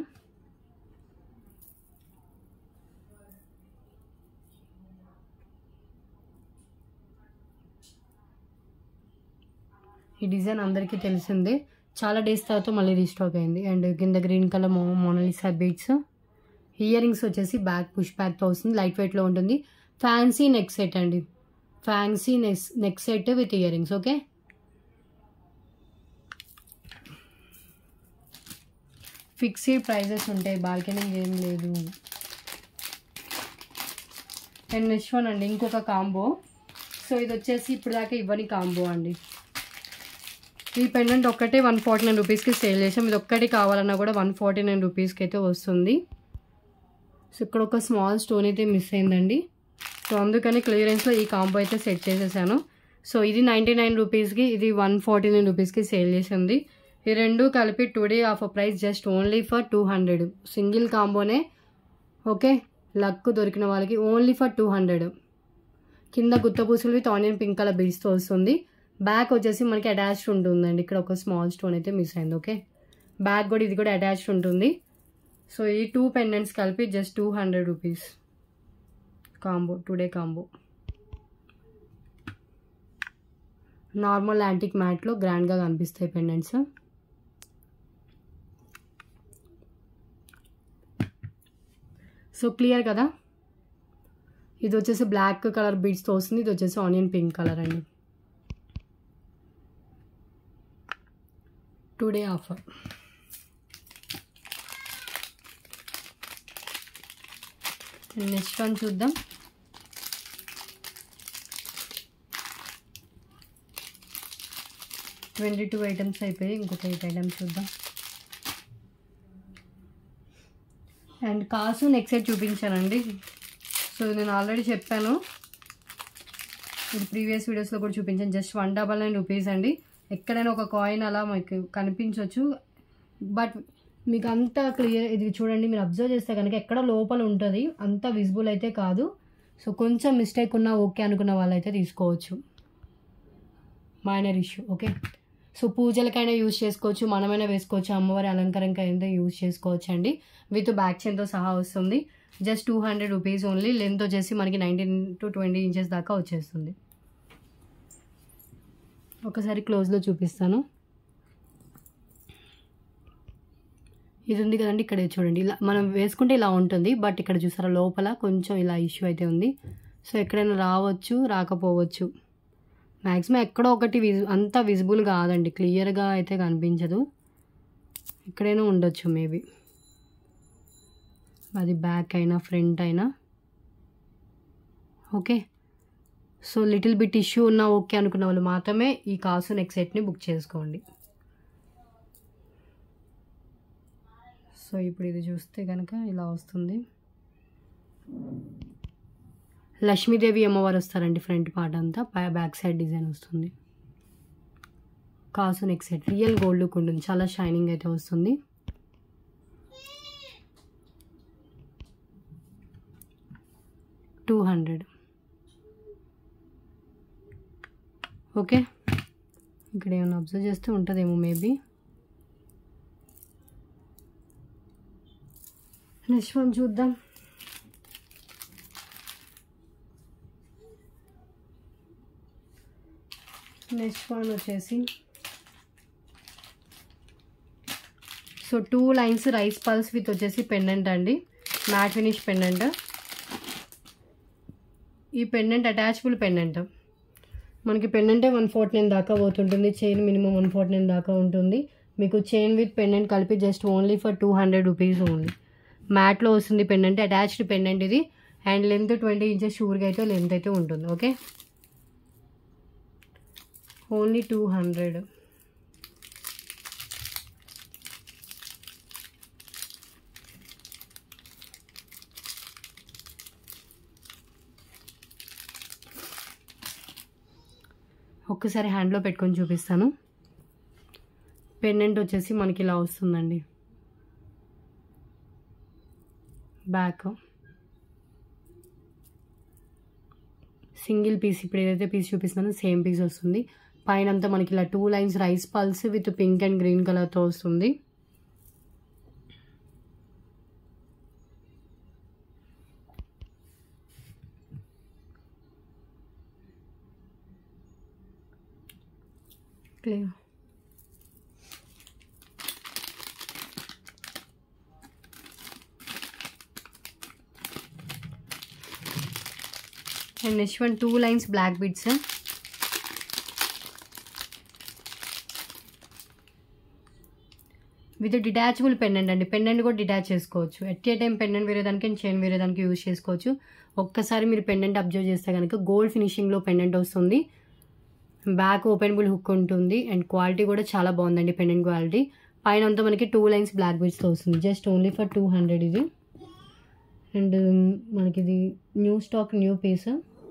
ఈ డిజైన్ అందరికీ తెలిసిందే చాలా డేస్ తర్వాత మళ్ళీ రీస్టాక్ అయింది అండ్ కింద గ్రీన్ కలర్ మో మోనలిసా బీడ్స్ ఇయర్ రింగ్స్ వచ్చేసి బ్యాక్ పుష్ బ్యాక్తో వస్తుంది లైట్ వెయిట్లో ఉంటుంది ఫ్యాన్సీ నెక్ సెట్ అండి fancy neck neck set with earrings okay fixed prices ఉంటాయి బాల్కనీ ఏం లేదు అండ్ నెక్స్ట్ వన్ అండి ఇంకొక కాంబో సో ఇది వచ్చేసి ఇప్పుడు దాకా ఇవ్వని కాంబో అండి ఈ పెండెంట్ ఒక్కటే వన్ ఫార్టీ నైన్ రూపీస్కి సేల్ చేసాం ఇది ఒక్కటి కావాలన్నా కూడా వన్ ఫార్టీ నైన్ రూపీస్కి అయితే వస్తుంది సో ఇక్కడ ఒక స్మాల్ స్టోన్ అయితే మిస్ అయిందండి సో అందుకని క్లియరెన్స్లో ఈ కాంబో అయితే సెట్ చేసేసాను సో ఇది నైంటీ నైన్ రూపీస్కి ఇది వన్ ఫార్టీ నైన్ రూపీస్కి సేల్ చేసింది ఈ రెండు కలిపి today off price just only for two hundred single కాంబోనే ఓకే లక్ దొరికిన వాళ్ళకి ఓన్లీ ఫర్ టూ హండ్రెడ్ కింద గుత్తపూసలు విత్ ఆనియన్ పింక్ కలర్ బీడ్స్తో వస్తుంది బ్యాక్ వచ్చేసి మనకి అటాచ్డ్ ఉంటుందండి ఇక్కడ ఒక స్మాల్ స్టోన్ అయితే మిస్ అయింది ఓకే బ్యాక్ కూడా ఇది కూడా అటాచ్డ్ ఉంటుంది సో ఈ టూ పెండెంట్స్ కలిపి just two hundred rupees combo today combo normal antique మ్యాట్లో గ్రాండ్గా కనిపిస్తాయి పెండెంట్స్ సో క్లియర్ కదా ఇది వచ్చేసి బ్లాక్ కలర్ బీడ్స్తో వస్తుంది ఇది వచ్చేసి ఆనియన్ పింక్ కలర్ అండి టుడే ఆఫర్ నెక్స్ట్ వన్ చూద్దాం ట్వంటీ టూ ఐటమ్స్ అయిపోయి ఇంకొక ఎయిట్ ఐటమ్స్ చూద్దాం అండ్ కాసు నెక్స్ట్ సైడ్ చూపించానండి సో నేను ఆల్రెడీ చెప్పాను ఇది ప్రీవియస్ వీడియోస్లో కూడా చూపించాను just one double nine rupees అండి ఎక్కడైనా ఒక కాయిన్ అలా మీకు కనిపించవచ్చు బట్ మీకు అంత క్లియర్ ఇది చూడండి మీరు అబ్జర్వ్ చేస్తే కనుక ఎక్కడ లోపల ఉంటుంది అంత విజిబుల్ అయితే కాదు సో కొంచెం మిస్టేక్ ఉన్నా ఓకే అనుకున్న వాళ్ళైతే తీసుకోవచ్చు మైనర్ ఇష్యూ ఓకే సో పూజలకైనా యూజ్ చేసుకోవచ్చు మనమైనా వేసుకోవచ్చు అమ్మవారి అలంకారంకైనా యూజ్ చేసుకోవచ్చు అండి విత్ బ్యాక్ చైన్తో సహా వస్తుంది just two hundred rupees only length వచ్చేసి మనకి నైన్టీన్ టు ట్వంటీ ఇంచెస్ దాకా వచ్చేస్తుంది ఒకసారి క్లోజ్లో చూపిస్తాను ఇది ఉంది కదండి ఇక్కడ చూడండి ఇలా మనం వేసుకుంటే ఇలా ఉంటుంది బట్ ఇక్కడ చూసారా లోపల కొంచెం ఇలా ఇష్యూ అయితే ఉంది సో ఎక్కడైనా రావచ్చు రాకపోవచ్చు మ్యాక్సిమం ఎక్కడో ఒకటి విజి అంత విజిబుల్ కాదండి క్లియర్గా అయితే కనిపించదు ఎక్కడైనా ఉండొచ్చు మేబీ అది బ్యాక్ అయినా ఫ్రంట్ అయినా okay so little bit issue ఉన్నా ఓకే అనుకున్న వాళ్ళు మాత్రమే ఈ కాసు నెక్ సెట్ని బుక్ చేసుకోండి సో ఇప్పుడు ఇది చూస్తే కనుక ఇలా వస్తుంది లక్ష్మీదేవి అమ్మవారు వస్తారండి ఫ్రంట్ పార్ట్ అంతా పై బ్యాక్ సైడ్ డిజైన్ వస్తుంది కాసు neck set real gold look ఉంటుంది చాలా షైనింగ్ అయితే వస్తుంది టూ హండ్రెడ్ ఓకే ఇక్కడ ఏమైనా అబ్జర్వ్ చేస్తే ఉంటుందేమో మేబీ నెక్స్ట్ వన్ చూద్దాం నెక్స్ట్ వన్ వచ్చేసి so two lines rice pearls with వచ్చేసి పెండెంట్ అండి మ్యాట్ ఫినిష్ పెండెంట్ ఈ పెండెంట్ అటాచబుల్ పెండెంట్ మనకి పెండెంటే వన్ ఫార్టీ నైన్ దాకా పోతుంటుంది chain minimum one forty nine దాకా ఉంటుంది మీకు చైన్ విత్ పెండెంట్ కలిపి just only for two hundred rupees only మ్యాట్లో వస్తుంది పెండెంట్ అటాచ్డ్ పెండెంట్ ఇది అండ్ లెంత్ ట్వంటీ ఇంచెస్ షూర్గా అయితే లెంత్ అయితే ఉంటుంది ఓకే ఓన్లీ టూ హండ్రెడ్ ఒక్కసారి హ్యాండ్లో పెట్టుకొని చూపిస్తాను పెండెంట్ వచ్చేసి మనకి ఇలా వస్తుందండి బ్యాక్ సింగిల్ పీస్ ఇప్పుడు ఏదైతే పీస్ చూపిస్తున్నానో సేమ్ పీస్ వస్తుంది పైన అంతా మనకి ఇలా two lines rice pearls with pink and green కలర్తో వస్తుంది clear and next one two lines black bits with detachable pendant అండి పెండెంట్ కూడా డిటాచ్ చేసుకోవచ్చు ఎట్ ఏ టైం పెండెంట్ వేరే దానికి అండ్ చైన్ వేరే దానికి యూజ్ చేసుకోవచ్చు ఒక్కసారి మీరు పెండెంట్ అబ్జర్వ్ చేస్తే కనుక గోల్డ్ ఫినిషింగ్లో పెండెంట్ వస్తుంది బ్యాక్ ఓపెనబుల్ హుక్ ఉంటుంది అండ్ క్వాలిటీ కూడా చాలా బాగుందండి పెండెంట్ క్వాలిటీ పైన అంతా మనకి టూ లైన్స్ బ్లాక్ బిట్స్తో వస్తుంది just only for two hundred ఇది అండ్ మనకి ఇది new stock new piece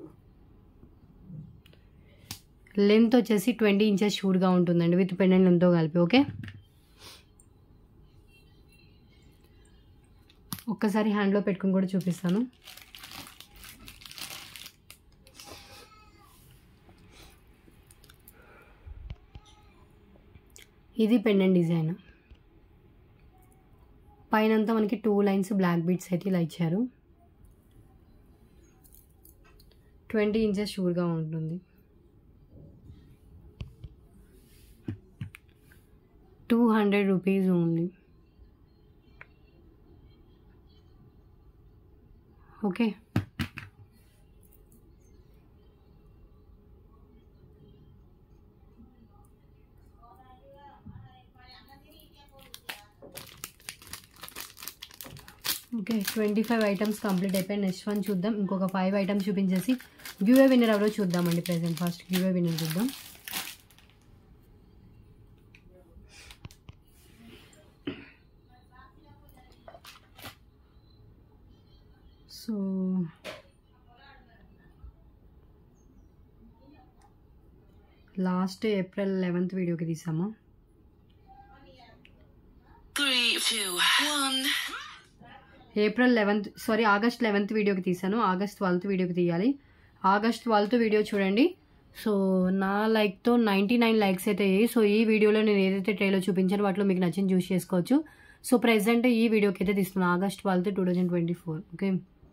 length వచ్చేసి ట్వంటీ ఇంచెస్ షూట్గా ఉంటుందండి విత్ పెండెంట్ లెంత్తో కలిపి ఓకే ఒక్కసారి హ్యాండ్లో పెట్టుకుని కూడా చూపిస్తాను ఇది పెండెంట్ డిజైన్ పైనంతా మనకి టూ లైన్స్ బ్లాక్ బీట్స్ అయితే ఇలా ఇచ్చారు ట్వంటీ ఇంచెస్ షూర్గా ఉంటుంది two hundred rupees only okay okay twenty five items complete అయిపోయి నెక్స్ట్ వన్ చూద్దాం ఇంకొక ఫైవ్ ఐటమ్స్ చూపించేసి గివే విన్నర్ ఎవరో చూద్దామండి ప్రెసెంట్ ఫస్ట్ గివే విన్నర్ చూద్దాం సో లాస్ట్ ఏప్రిల్ లెవెన్త్ వీడియోకి తీసాము Three, two, one. April eleventh sorry August eleventh వీడియోకి తీసాను ఆగస్ట్ ట్వెల్త్ వీడియోకి తీయాలి ఆగస్ట్ ట్వెల్త్ వీడియో చూడండి సో నా లైక్తో నైంటీ నైన్ లైక్స్ అయితే అయ్యాయి సో ఈ వీడియోలో నేను ఏదైతే ట్రైలో చూపించానో వాటిలో మీకు నచ్చింది చూస్ చేసుకోవచ్చు సో ప్రెసెంట్ ఈ వీడియోకి అయితే తీస్తున్నాను August twelfth two thousand twenty four okay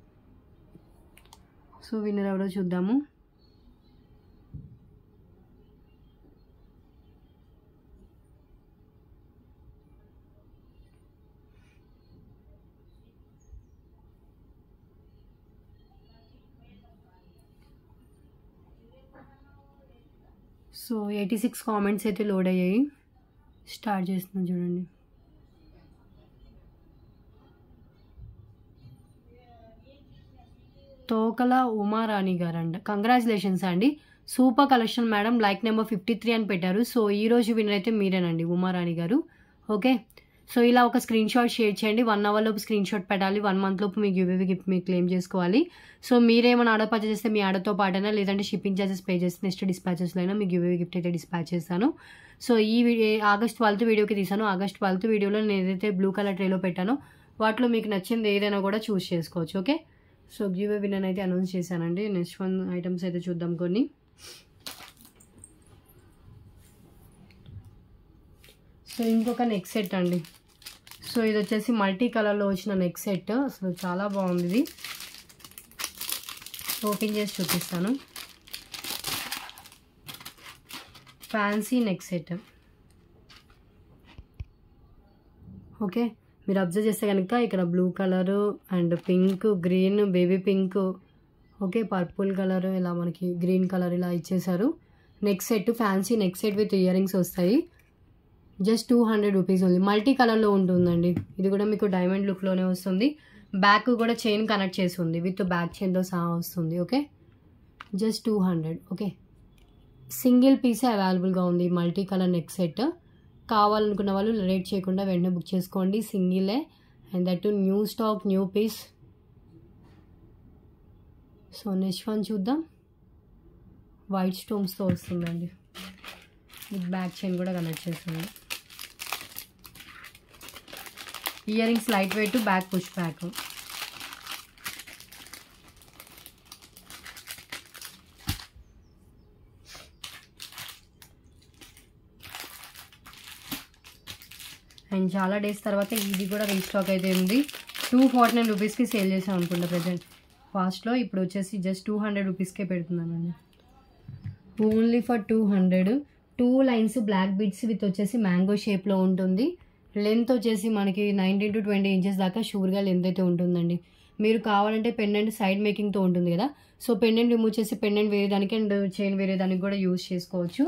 so winner ఎవరో చూద్దాము సో ఎయిటీ సిక్స్ కామెంట్స్ అయితే లోడ్ అయ్యాయి స్టార్ట్ చేస్తున్నాం చూడండి తోకల ఉమారాణి గారు అంట కంగ్రాచులేషన్స్ అండి super collection madam like number fifty three అని పెట్టారు సో ఈ రోజు విన్నర్ అయితే మీరేనండి ఉమారాణి గారు ఓకే సో ఇలా ఒక స్క్రీన్ షాట్ షేర్ చేయండి వన్ అవర్ లోపు స్క్రీన్ షాట్ పెట్టాలి వన్ మంత్ లోపు మీకు గివ్ గిఫ్ట్ మీకు క్లెయిమ్ చేసుకోవాలి సో మీరేమైనా ఆర్డర్ పర్చేస్ చేస్తే మీ ఆర్డర్తో పాటైనా లేదంటే షిప్పింగ్ చార్జెస్ పే చేస్తే నెక్స్ట్ డిస్పాచెస్లో అయినా మీకు గివ్ గిఫ్ట్ అయితే డిస్పాచ్ చేస్తాను సో ఈ వీడియో ఆగస్ట్ ట్వెల్త్ వీడియోకి తీసాను ఆగస్ట్ ట్వెల్త్ వీడియోలో నేను ఏదైతే బ్లూ కలర్ ట్రేలో పెట్టానో వాటిలో మీకు నచ్చింది ఏదైనా కూడా చూస్ చేసుకోవచ్చు ఓకే సో గివ్ విన్నర్ అయితే అనౌన్స్ చేశానండి నెక్స్ట్ వన్ ఐటమ్స్ అయితే చూద్దాం కొన్ని సో ఇంకొక నెక్ సెట్ అండి సో ఇది వచ్చేసి మల్టీ కలర్లో వచ్చిన నెక్ సెట్ అసలు చాలా బాగుంది ఇది ఓపెన్ చేసి చూపిస్తాను ఫ్యాన్సీ నెక్ సెట్ ఓకే మీరు అబ్జర్వ్ చేస్తే కనుక ఇక్కడ blue colour and pink green baby pink okay purple colour ఇలా మనకి గ్రీన్ కలర్ ఇలా ఇచ్చేసారు neck set fancy neck set with earrings వస్తాయి జస్ట్ టూ హండ్రెడ్ రూపీస్ ఉంది మల్టీ కలర్లో ఉంటుందండి ఇది కూడా మీకు డైమండ్ లుక్లోనే వస్తుంది బ్యాక్ కూడా చైన్ కనెక్ట్ చేసి ఉంది విత్ బ్యాక్ చైన్తో సహా వస్తుంది okay just two hundred okay single పీసే అవైలబుల్గా ఉంది మల్టీ కలర్ నెక్ సెట్ కావాలనుకున్న వాళ్ళు రేట్ చేయకుండా వెంటనే బుక్ చేసుకోండి సింగిలే and that new stock new piece so next one చూద్దాం వైట్ స్టోన్స్తో వస్తుందండి మీకు బ్యాక్ చైన్ కూడా కనెక్ట్ చేస్తుంది earrings light weight back push back and చాలా డేస్ తర్వాత ఇది కూడా రీస్టాక్ అయితే ఉంది టూ ఫార్టీ నైన్ రూపీస్కి సేల్ చేసాం అనుకుంటా ప్రజెంట్ ఫాస్ట్లో ఇప్పుడు వచ్చేసి జస్ట్ టూ హండ్రెడ్ రూపీస్కే పెడుతున్నానండి only for two hundred two lines black beads with వచ్చేసి మ్యాంగో షేప్లో ఉంటుంది లెంత్ వచ్చేసి మనకి నైన్టీన్ టు ట్వంటీ ఇంచెస్ దాకా షూర్గా లెంత్ అయితే ఉంటుందండి మీరు కావాలంటే పెండెంట్ సైడ్ మేకింగ్తో ఉంటుంది కదా సో పెండెంట్ రిమూవ్ చేసి పెండెంట్ వేరే దానికి అండ్ చైన్ వేరే దానికి కూడా యూజ్ చేసుకోవచ్చు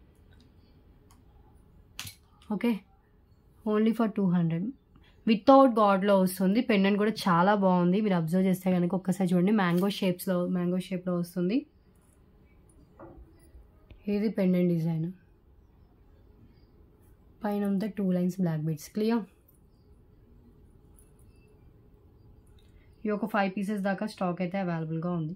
okay only for two hundred without గాడ్లో వస్తుంది పెండెంట్ కూడా చాలా బాగుంది మీరు అబ్జర్వ్ చేస్తే కనుక ఒక్కసారి చూడండి మ్యాంగో షేప్స్లో మ్యాంగో షేప్లో వస్తుంది ఇది పెండెంట్ డిజైన్ పైన అంతా two lines black beads clear ఈ ఒక ఫైవ్ పీసెస్ దాకా స్టాక్ అయితే అవైలబుల్గా ఉంది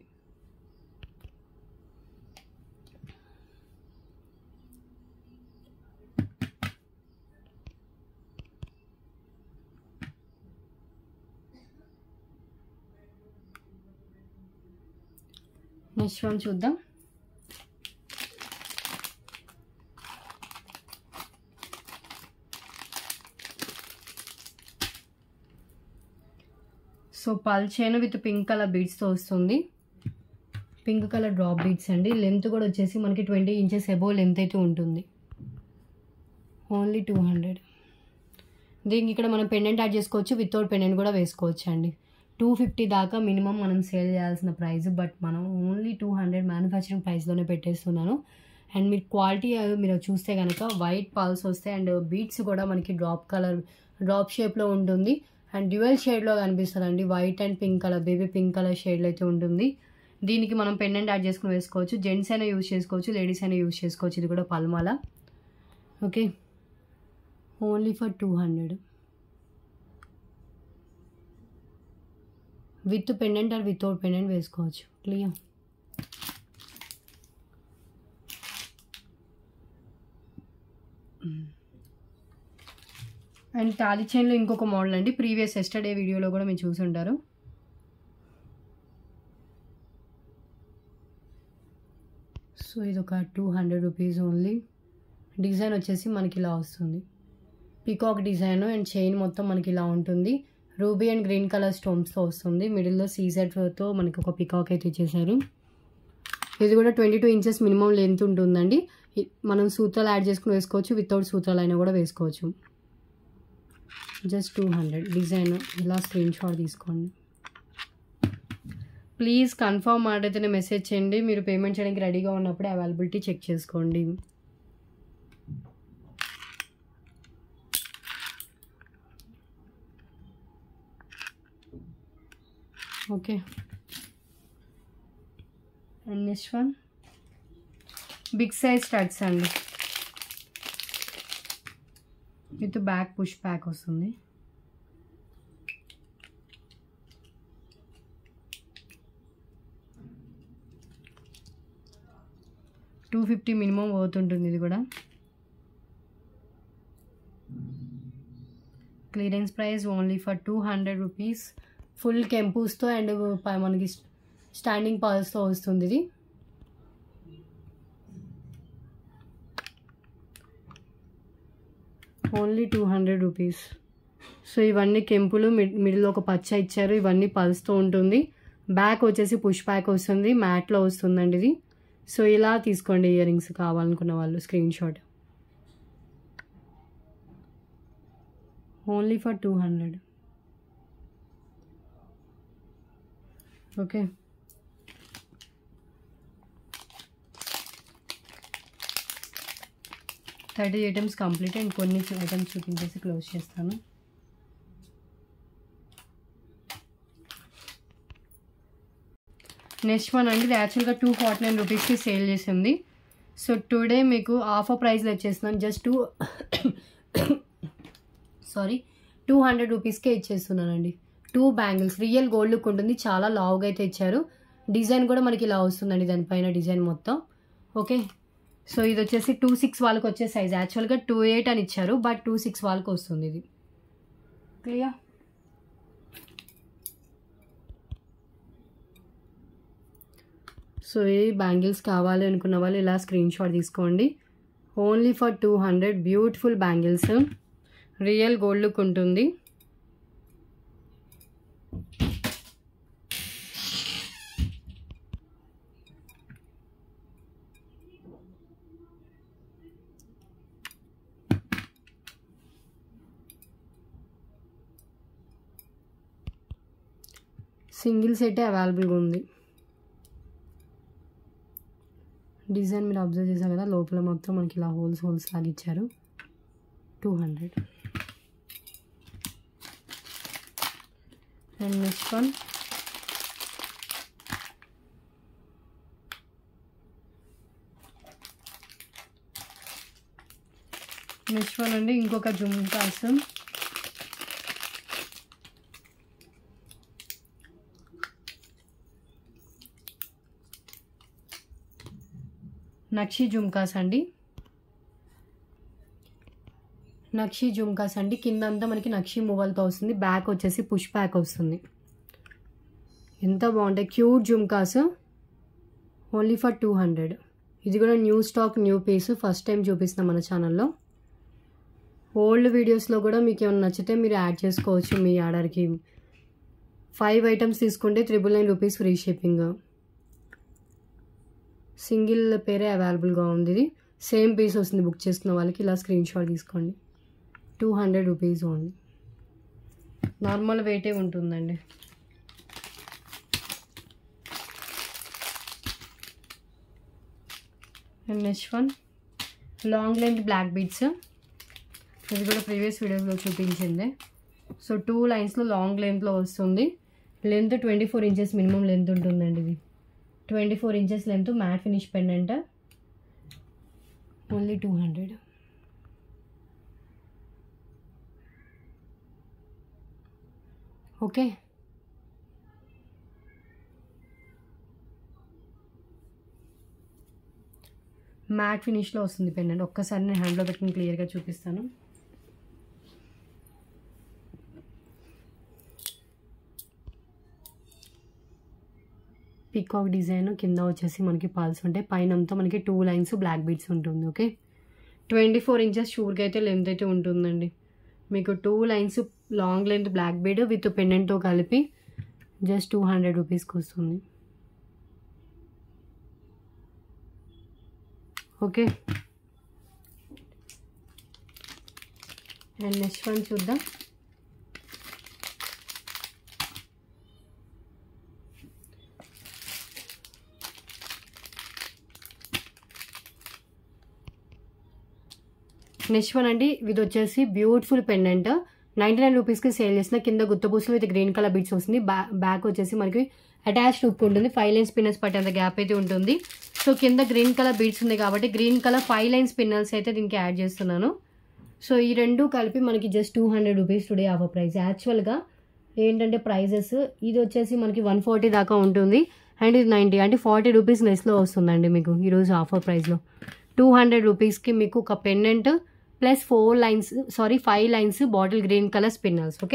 నెక్స్ట్ వన్ చూద్దాం so pearl chain with pink colour బీడ్స్తో వస్తుంది పింక్ కలర్ డ్రాప్ బీడ్స్ అండి లెంత్ కూడా వచ్చేసి మనకి ట్వంటీ ఇంచెస్ ఎబో లెంత్ అయితే ఉంటుంది ఓన్లీ టూ హండ్రెడ్ దీనికి ఇక్కడ మనం పెండెంట్ యాడ్ చేసుకోవచ్చు వితౌట్ పెండెంట్ కూడా వేసుకోవచ్చు అండి టూ ఫిఫ్టీ దాకా మినిమం మనం సేల్ చేయాల్సిన ప్రైస్ బట్ మనం ఓన్లీ టూ హండ్రెడ్ మ్యానుఫ్యాక్చరింగ్ ప్రైస్లోనే పెట్టేస్తున్నాను అండ్ మీరు క్వాలిటీ మీరు చూస్తే కనుక వైట్ పల్స్ వస్తాయి అండ్ బీట్స్ కూడా మనకి డ్రాప్ కలర్ డ్రాప్ షేప్లో ఉంటుంది అండ్ డ్యూయల్ షేడ్లో కనిపిస్తుంది అండి white and pink colour baby pink colour షేడ్లో అయితే ఉంటుంది దీనికి మనం పెండెంట్ యాడ్ చేసుకుని వేసుకోవచ్చు జెంట్స్ అయినా యూజ్ చేసుకోవచ్చు లేడీస్ అయినా యూజ్ చేసుకోవచ్చు ఇది కూడా పల్మాల okay only for two hundred with pendant or without pendant వేసుకోవచ్చు క్లియర్ అండ్ తాలి చైన్లో ఇంకొక మోడల్ అండి ప్రీవియస్ ఎస్టర్డే వీడియోలో కూడా మీరు చూసి ఉంటారు సో ఇది ఒక two hundred rupees only design వచ్చేసి మనకి ఇలా వస్తుంది పీకాక్ డిజైన్ అండ్ చైన్ మొత్తం మనకి ఇలా ఉంటుంది రూబీ అండ్ గ్రీన్ కలర్ స్టోన్స్తో వస్తుంది మిడిల్లో సీజెడ్తో మనకి ఒక పికాక్ అయితే ఇచ్చేసారు ఇది కూడా twenty two inches minimum length ఉంటుందండి ఇ- మనం సూత్రాలు యాడ్ చేసుకుని వేసుకోవచ్చు వితౌట్ సూత్రాలు అయినా కూడా వేసుకోవచ్చు జస్ట్ టూ హండ్రెడ్ డిజైన్ ఇలా స్క్రీన్ షాట్ తీసుకోండి ప్లీజ్ కన్ఫర్మ్ మాట అయితేనే మెసేజ్ చేయండి మీరు పేమెంట్ చేయడానికి రెడీగా ఉన్నప్పుడే అవైలబిలిటీ చెక్ చేసుకోండి okay and next one big size studs అండి విత్ బ్యాక్ పుష్ బ్యాక్ వస్తుంది టూ ఫిఫ్టీ మినిమం పోతుంటుంది ఇది కూడా clearance price only for two hundred rupees full కెంపూస్తో అండ్ మనకి స్టాండింగ్ పర్స్తో వస్తుంది ఇది only two hundred rupees so ఇవన్నీ కెంపులు మిడ్ మిడిల్ ఒక పచ్చ ఇచ్చారు ఇవన్నీ పల్స్తో ఉంటుంది బ్యాక్ వచ్చేసి పుష్ బ్యాక్ వస్తుంది మ్యాట్లో వస్తుందండి ఇది సో ఇలా తీసుకోండి ఇయర్ రింగ్స్ కావాలనుకున్న వాళ్ళు screen shot only for two hundred okay thirty items complete and కొన్ని ఐటమ్స్ చూపించేసి క్లోజ్ చేస్తాను నెక్స్ట్ వన్ అండి ఇది యాక్చువల్గా టూ ఫార్టీ నైన్ రూపీస్కి సేల్ చేసింది సో టుడే మీకు ఆఫర్ ప్రైస్లో వచ్చేస్తున్నాను just two sorry two hundred రూపీస్కే ఇచ్చేస్తున్నానండి two bangles real gold look ఉంటుంది చాలా లావుగా అయితే ఇచ్చారు డిజైన్ కూడా మనకి ఇలా వస్తుందండి దానిపైన డిజైన్ మొత్తం ఓకే సో ఇది వచ్చేసి టూ సిక్స్ వాళ్ళకి వచ్చే సైజ్ యాక్చువల్గా టూ ఎయిట్ అని ఇచ్చారు బట్ టూ సిక్స్ వాళ్ళకి వస్తుంది ఇది క్లియర్ సో ఏ బ్యాంగిల్స్ కావాలి అనుకున్న వాళ్ళు ఇలా స్క్రీన్ షాట్ తీసుకోండి only for two hundred beautiful bangles real gold look ఉంటుంది సింగిల్ సెటే అవైలబుల్గా ఉంది డిజైన్ మీరు అబ్జర్వ్ చేశారు కదా లోపల మొత్తం మనకి ఇలా హోల్స్ హోల్స్ లాగా ఇచ్చారు two hundred and next one next one అండి ఇంకొక జుమ్కాస్ నక్షి జుమ్కాస్ అండి నక్షి జుమ్కాస్ అండి కింద అంతా మనకి నక్షి మువ్వలతో వస్తుంది బ్యాక్ వచ్చేసి పుష్ బ్యాక్ వస్తుంది ఎంత బాగుంటాయి cute jhumkas only for two hundred ఇది కూడా new stock new piece first time చూపిస్తాం మన ఛానల్లో ఓల్డ్ వీడియోస్లో కూడా మీకు ఏమైనా నచ్చితే మీరు యాడ్ చేసుకోవచ్చు మీ ఆర్డర్కి ఫైవ్ ఐటమ్స్ తీసుకుంటే triple nine rupees free shipping single పేరే అవైలబుల్గా ఉంది ఇది సేమ్ పీస్ వస్తుంది బుక్ చేసుకున్న వాళ్ళకి ఇలా స్క్రీన్ షాట్ తీసుకోండి two hundred rupees only normal వెయిటే ఉంటుందండి and next one long length black beads ఇది కూడా ప్రీవియస్ వీడియోస్లో చూపించింది సో టూ లైన్స్లో లాంగ్ లెంత్లో వస్తుంది length twenty four inches minimum length ఉంటుందండి ఇది twenty four inches length matte finish pendant only two hundred okay matte ఫినిష్లో వస్తుంది పెండెంట్ ఒక్కసారి నేను హ్యాండ్లో పెట్టుకుని క్లియర్గా చూపిస్తాను పీకాక్ డిజైన్ కింద వచ్చేసి మనకి పాల్స్ ఉంటాయి పైన అంతా మనకి టూ లైన్స్ బ్లాక్ బీడ్స్ ఉంటుంది ఓకే ట్వంటీ ఫోర్ ఇంచెస్ షూర్గా అయితే లెంత్ అయితే ఉంటుందండి మీకు two lines long length black bead with పెండెంట్తో కలిపి జస్ట్ టూ హండ్రెడ్ రూపీస్కి వస్తుంది ఓకే అండ్ నెక్స్ట్ వన్ చూద్దాం నెక్స్ట్ వన్ అండి ఇది వచ్చేసి బ్యూటిఫుల్ పెండెంట్ నైంటీ నైన్ రూపీస్కి సేల్ చేసిన కింద గుత్తపూసలు విత్ గ్రీన్ కలర్ బీట్స్ వస్తుంది బ్యా బ్యాక్ వచ్చేసి మనకి అటాచ్డ్ హుక్ ఉంటుంది ఫైవ్ లైన్స్ పిన్నల్స్ పట్టేంత గ్యాప్ అయితే ఉంటుంది సో కింద గ్రీన్ కలర్ బీట్స్ ఉంది కాబట్టి గ్రీన్ కలర్ ఫైవ్ లైన్స్ పిన్నల్స్ అయితే దీనికి యాడ్ చేస్తున్నాను సో ఈ రెండు కలిపి మనకి just two hundred rupees today offer price యాక్చువల్గా ఏంటంటే ప్రైజెస్ ఇది వచ్చేసి మనకి వన్ ఫార్టీ దాకా ఉంటుంది అండ్ ఇది నైంటీ అంటే ఫార్టీ రూపీస్ లెస్లో వస్తుందండి మీకు ఈరోజు ఆఫర్ ప్రైస్లో టూ హండ్రెడ్ రూపీస్కి మీకు ఒక pendant plus four lines sorry five lines bottle green colour spinners okay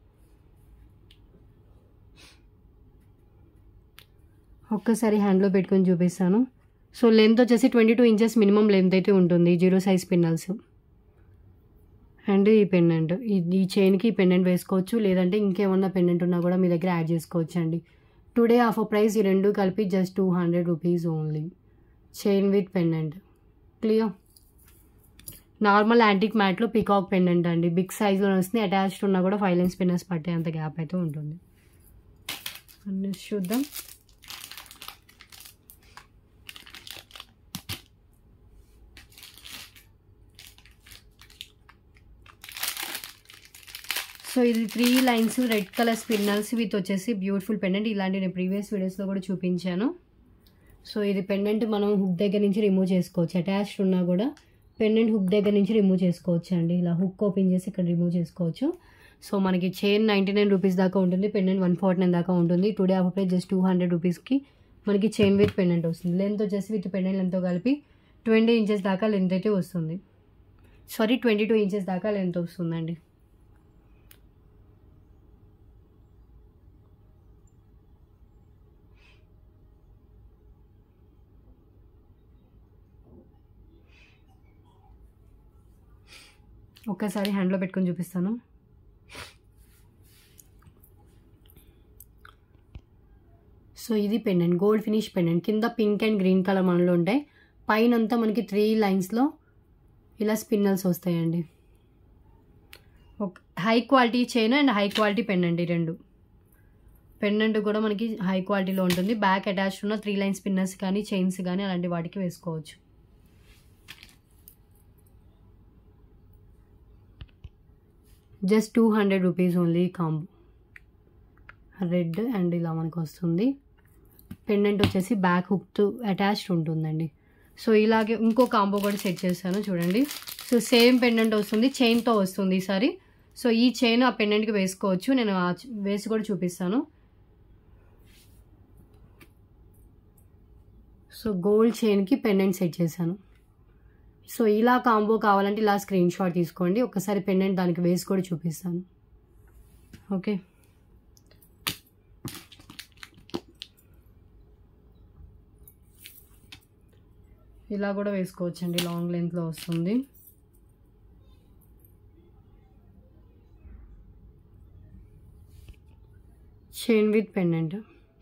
ఒక్కసారి హ్యాండ్లో పెట్టుకొని చూపిస్తాను సో లెంత్ వచ్చేసి twenty two inches minimum length అయితే ఉంటుంది జీరో సైజ్ పిన్నల్స్ అండ్ ఈ పెండెంట్ ఈ చైన్కి ఈ పెండెంట్ వేసుకోవచ్చు లేదంటే ఇంకేమన్నా పెండెంట్ ఉన్నా కూడా మీ దగ్గర యాడ్ చేసుకోవచ్చు అండి టుడే ఆఫర్ ప్రైస్ ఈ రెండు కలిపి just two hundred rupees only chain with pendant clear normal antique మ్యాట్లో పికాక్ పెండెంట్ అండి బిగ్ సైజ్లో వస్తుంది అటాచ్డ్ ఉన్నా కూడా ఫైవ్ లైన్స్ పిన్నర్స్ పట్టే అంత గ్యాప్ అయితే ఉంటుంది నెక్స్ట్ చూద్దాం సో ఇది three lines red colour spinners with వచ్చేసి బ్యూటిఫుల్ పెండెంట్ ఇలాంటి నేను ప్రీవియస్ వీడియోస్లో కూడా చూపించాను సో ఇది పెండెంట్ మనం హుక్ దగ్గర నుంచి రిమూవ్ చేసుకోవచ్చు అటాచ్డ్ ఉన్నా కూడా పెండెంట్ హుక్ దగ్గర నుంచి రిమూవ్ చేసుకోవచ్చు అండి ఇలా హుక్ ఓపెన్ చేసి ఇక్కడ రిమూవ్ చేసుకోవచ్చు సో మనకి చైన్ నైంటీ నైన్ రూపీస్ దాకా ఉంటుంది పెండెంట్ వన్ ఫార్టీ నైన్ దాకా ఉంటుంది today offer price just two hundred రూపీస్కి మనకి చైన్ విత్ పెండెంట్ వస్తుంది లెంత్ వచ్చేసి విత్ పెండెంట్ లెంత్తో కలిపి ట్వంటీ ఇంచెస్ దాకా లెంత్ అయితే వస్తుంది సారీ ట్వంటీ టూ ఇంచెస్ దాకా లెంత్ వస్తుందండి ఒక్కసారి హ్యాండ్లో పెట్టుకొని చూపిస్తాను సో ఇది పెండెంట్ గోల్డ్ ఫినిష్ పెండెంట్ కింద పింక్ అండ్ గ్రీన్ కలర్ మనలో ఉంటాయి పైన అంతా మనకి త్రీ లైన్స్లో ఇలా స్పిన్నల్స్ వస్తాయండి ఒక high quality chain and high quality pendant ఈ రెండు పెండెంట్ కూడా మనకి హై క్వాలిటీలో ఉంటుంది బ్యాక్ అటాచ్డ్ ఉన్న త్రీ లైన్ స్పిన్నర్స్ కానీ చైన్స్ కానీ అలాంటి వాటికి వేసుకోవచ్చు just two hundred rupees only combo red and ఇలా మనకు వస్తుంది పెండెంట్ వచ్చేసి బ్యాక్ హుక్తో అటాచ్డ్ ఉంటుందండి సో ఇలాగే ఇంకో కాంబో కూడా సెట్ చేశాను చూడండి సో సేమ్ పెండెంట్ వస్తుంది చైన్తో వస్తుంది ఈసారి సో ఈ చైన్ ఆ పెండెంట్కి వేసుకోవచ్చు నేను ఆ చ- వేసి కూడా చూపిస్తాను సో గోల్డ్ చైన్కి పెండెంట్ సెట్ చేశాను సో ఇలా కాంబో కావాలంటే ఇలా స్క్రీన్ షాట్ తీసుకోండి ఒకసారి పెండెంట్ దానికి వేసి కూడా చూపిస్తాను ఓకే ఇలా కూడా వేసుకోవచ్చండి లాంగ్ లెంత్లో వస్తుంది చైన్ విత్ పెండెంట్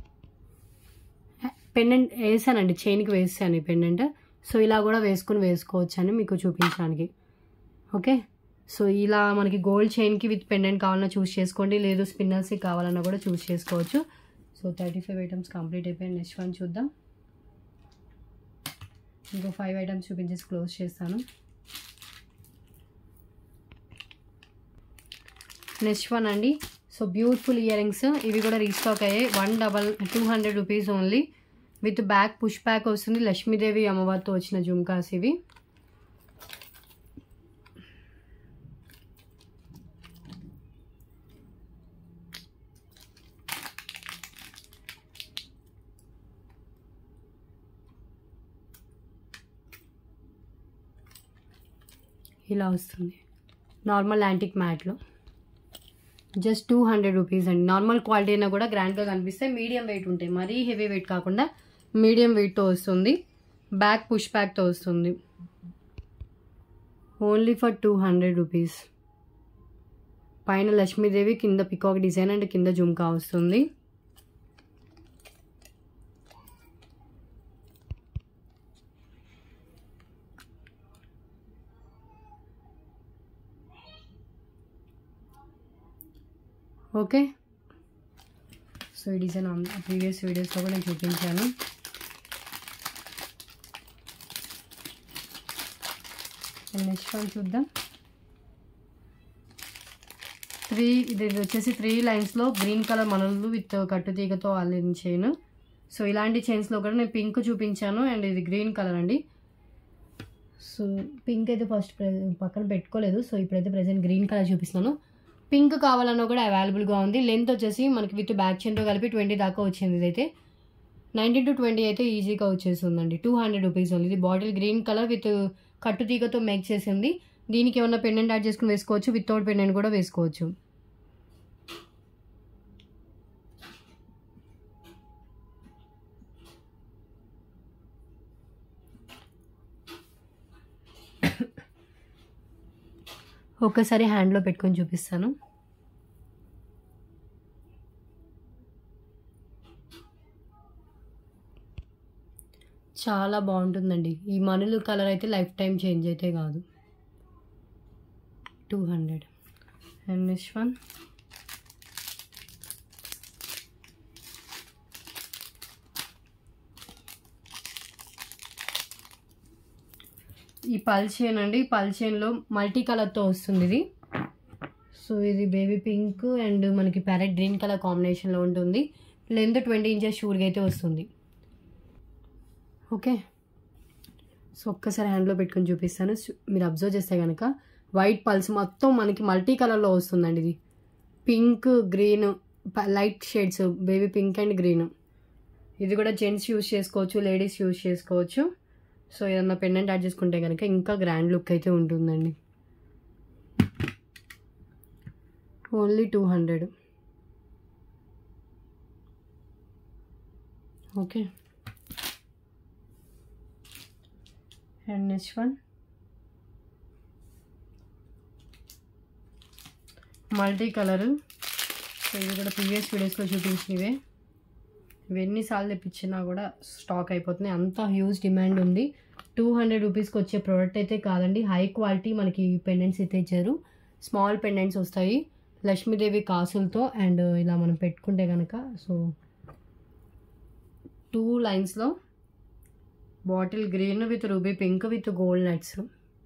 పెండెంట్ వేసానండి చైన్కి వేసాను ఈ పెండెంట్ సో ఇలా కూడా వేసుకుని వేసుకోవచ్చు అని మీకు చూపించడానికి ఓకే సో ఇలా మనకి గోల్డ్ చైన్కి విత్ పెండెంట్ కావాలన్నా చూస్ చేసుకోండి లేదు స్పిన్నర్స్కి కావాలన్నా కూడా చూస్ చేసుకోవచ్చు so thirty five items complete అయిపోయాయి నెక్స్ట్ వన్ చూద్దాం ఇంకో ఫైవ్ ఐటమ్స్ చూపించేసి క్లోజ్ చేస్తాను నెక్స్ట్ వన్ అండి సో బ్యూటిఫుల్ ఇయర్ రింగ్స్ ఇవి కూడా రీస్టాక్ అయ్యాయి one double two hundred rupees only with back push back వస్తుంది లక్ష్మీదేవి అమ్మవారితో వచ్చిన జుమ్కాస్ ఇవి ఇలా వస్తుంది నార్మల్ యాంటిక్ మ్యాట్లో జస్ట్ టూ హండ్రెడ్ రూపీస్ అండి నార్మల్ క్వాలిటీ అయినా కూడా గ్రాండ్గా కనిపిస్తాయి మీడియం వెయిట్ ఉంటాయి మరీ హెవీ వెయిట్ కాకుండా మీడియం వెయిట్తో వస్తుంది బ్యాక్ పుష్ బ్యాక్తో వస్తుంది only for two hundred rupees పైన లక్ష్మీదేవి కింద పికాక్ డిజైన్ అండ్ కింద జుమ్కా వస్తుంది ఓకే సో ఈ డిజైన్ ప్రీవియస్ వీడియోస్లో కూడా నేను చూపించాను నెక్స్ట్ వన్ చూద్దాం త్రీ ఇది వచ్చేసి త్రీ లైన్స్లో గ్రీన్ కలర్ మనలు విత్ కట్టుతీగతో అల్లిన చైన్ సో ఇలాంటి చైన్స్లో కూడా నేను పింక్ చూపించాను అండ్ ఇది గ్రీన్ కలర్ అండి సో పింక్ అయితే ఫస్ట్ పక్కన పెట్టుకోలేదు సో ఇప్పుడైతే ప్రజెంట్ గ్రీన్ కలర్ చూపిస్తున్నాను పింక్ కావాలన్నా కూడా అవైలబుల్గా ఉంది లెంత్ వచ్చేసి మనకి విత్ బ్యాక్ చైన్తో కలిపి ట్వంటీ దాకా వచ్చింది ఇదైతే నైన్టీన్ టు ట్వంటీ అయితే ఈజీగా వచ్చేస్తుందండి టూ హండ్రెడ్ రూపీస్ ఉంది ఇది బాటిల్ గ్రీన్ కలర్ విత్ కట్టు తీగతో మేక్ చేసింది దీనికి ఏమన్నా పెండెంట్ యాడ్ చేసుకుని వేసుకోవచ్చు వితౌట్ పెండెంట్ కూడా వేసుకోవచ్చు ఒక్కసారి హ్యాండ్లో పెట్టుకొని చూపిస్తాను చాలా బాగుంటుందండి ఈ మనులు కలర్ అయితే లైఫ్ టైం చేంజ్ అయితే కాదు two hundred and next one ఈ పల్ చైన్ అండి పల్ చైన్లో మల్టీ కలర్తో వస్తుంది ఇది సో ఇది బేబీ పింక్ అండ్ మనకి ప్యారెట్ గ్రీన్ కలర్ కాంబినేషన్లో ఉంటుంది లెంత్ ట్వంటీ ఇంచెస్ షూర్గా అయితే వస్తుంది ఓకే సో ఒక్కసారి హ్యాండ్లో పెట్టుకొని చూపిస్తాను సు- మీరు అబ్జర్వ్ చేస్తే కనుక వైట్ పల్స్ మొత్తం మనకి మల్టీ కలర్లో వస్తుందండి ఇది pink green light shades baby pink and green ఇది కూడా జెంట్స్ యూస్ చేసుకోవచ్చు లేడీస్ యూస్ చేసుకోవచ్చు సో ఏదన్నా పెండెంట్ యాడ్ చేసుకుంటే కనుక ఇంకా గ్రాండ్ లుక్ అయితే ఉంటుందండి only two hundred okay and next one multi colour so ఇది కూడా ప్రీవియస్ వీడియోస్లో చూపించినవే ఇవి ఎన్నిసార్లు తెప్పించినా కూడా స్టాక్ అయిపోతున్నాయి అంత హ్యూజ్ డిమాండ్ ఉంది టూ హండ్రెడ్ రూపీస్కి వచ్చే ప్రోడక్ట్ అయితే కాదండి హై క్వాలిటీ మనకి పెండెంట్స్ అయితే ఇచ్చారు స్మాల్ పెండెంట్స్ వస్తాయి లక్ష్మీదేవి కాసులతో అండ్ ఇలా మనం పెట్టుకుంటే కనుక సో టూ లైన్స్లో bottle green with ruby pink with gold nuts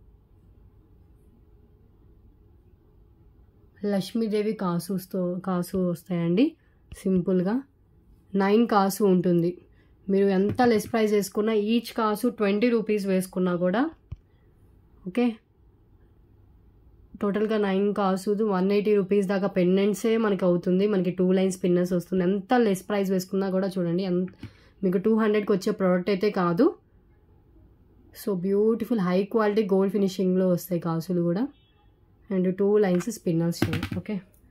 Lakshmidevi కాసుతో కాసు వస్తాయండి సింపుల్గా నైన్ కాసు ఉంటుంది మీరు ఎంత లెస్ ప్రైస్ వేసుకున్నా ఈచ్ కాసు ట్వంటీ రూపీస్ వేసుకున్నా కూడా ఓకే టోటల్గా నైన్ కాసు వన్ ఎయిటీ రూపీస్ దాకా పెండెంట్సే మనకి అవుతుంది మనకి టూ లైన్స్ పిన్నర్స్ వస్తుంది ఎంత లెస్ ప్రైస్ వేసుకున్నా కూడా చూడండి ఎంత మీకు టూ హండ్రెడ్కి వచ్చే ప్రోడక్ట్ అయితే కాదు so beautiful high quality gold ఫినిషింగ్లో వస్తాయి కాసులు కూడా and two lines spinners okay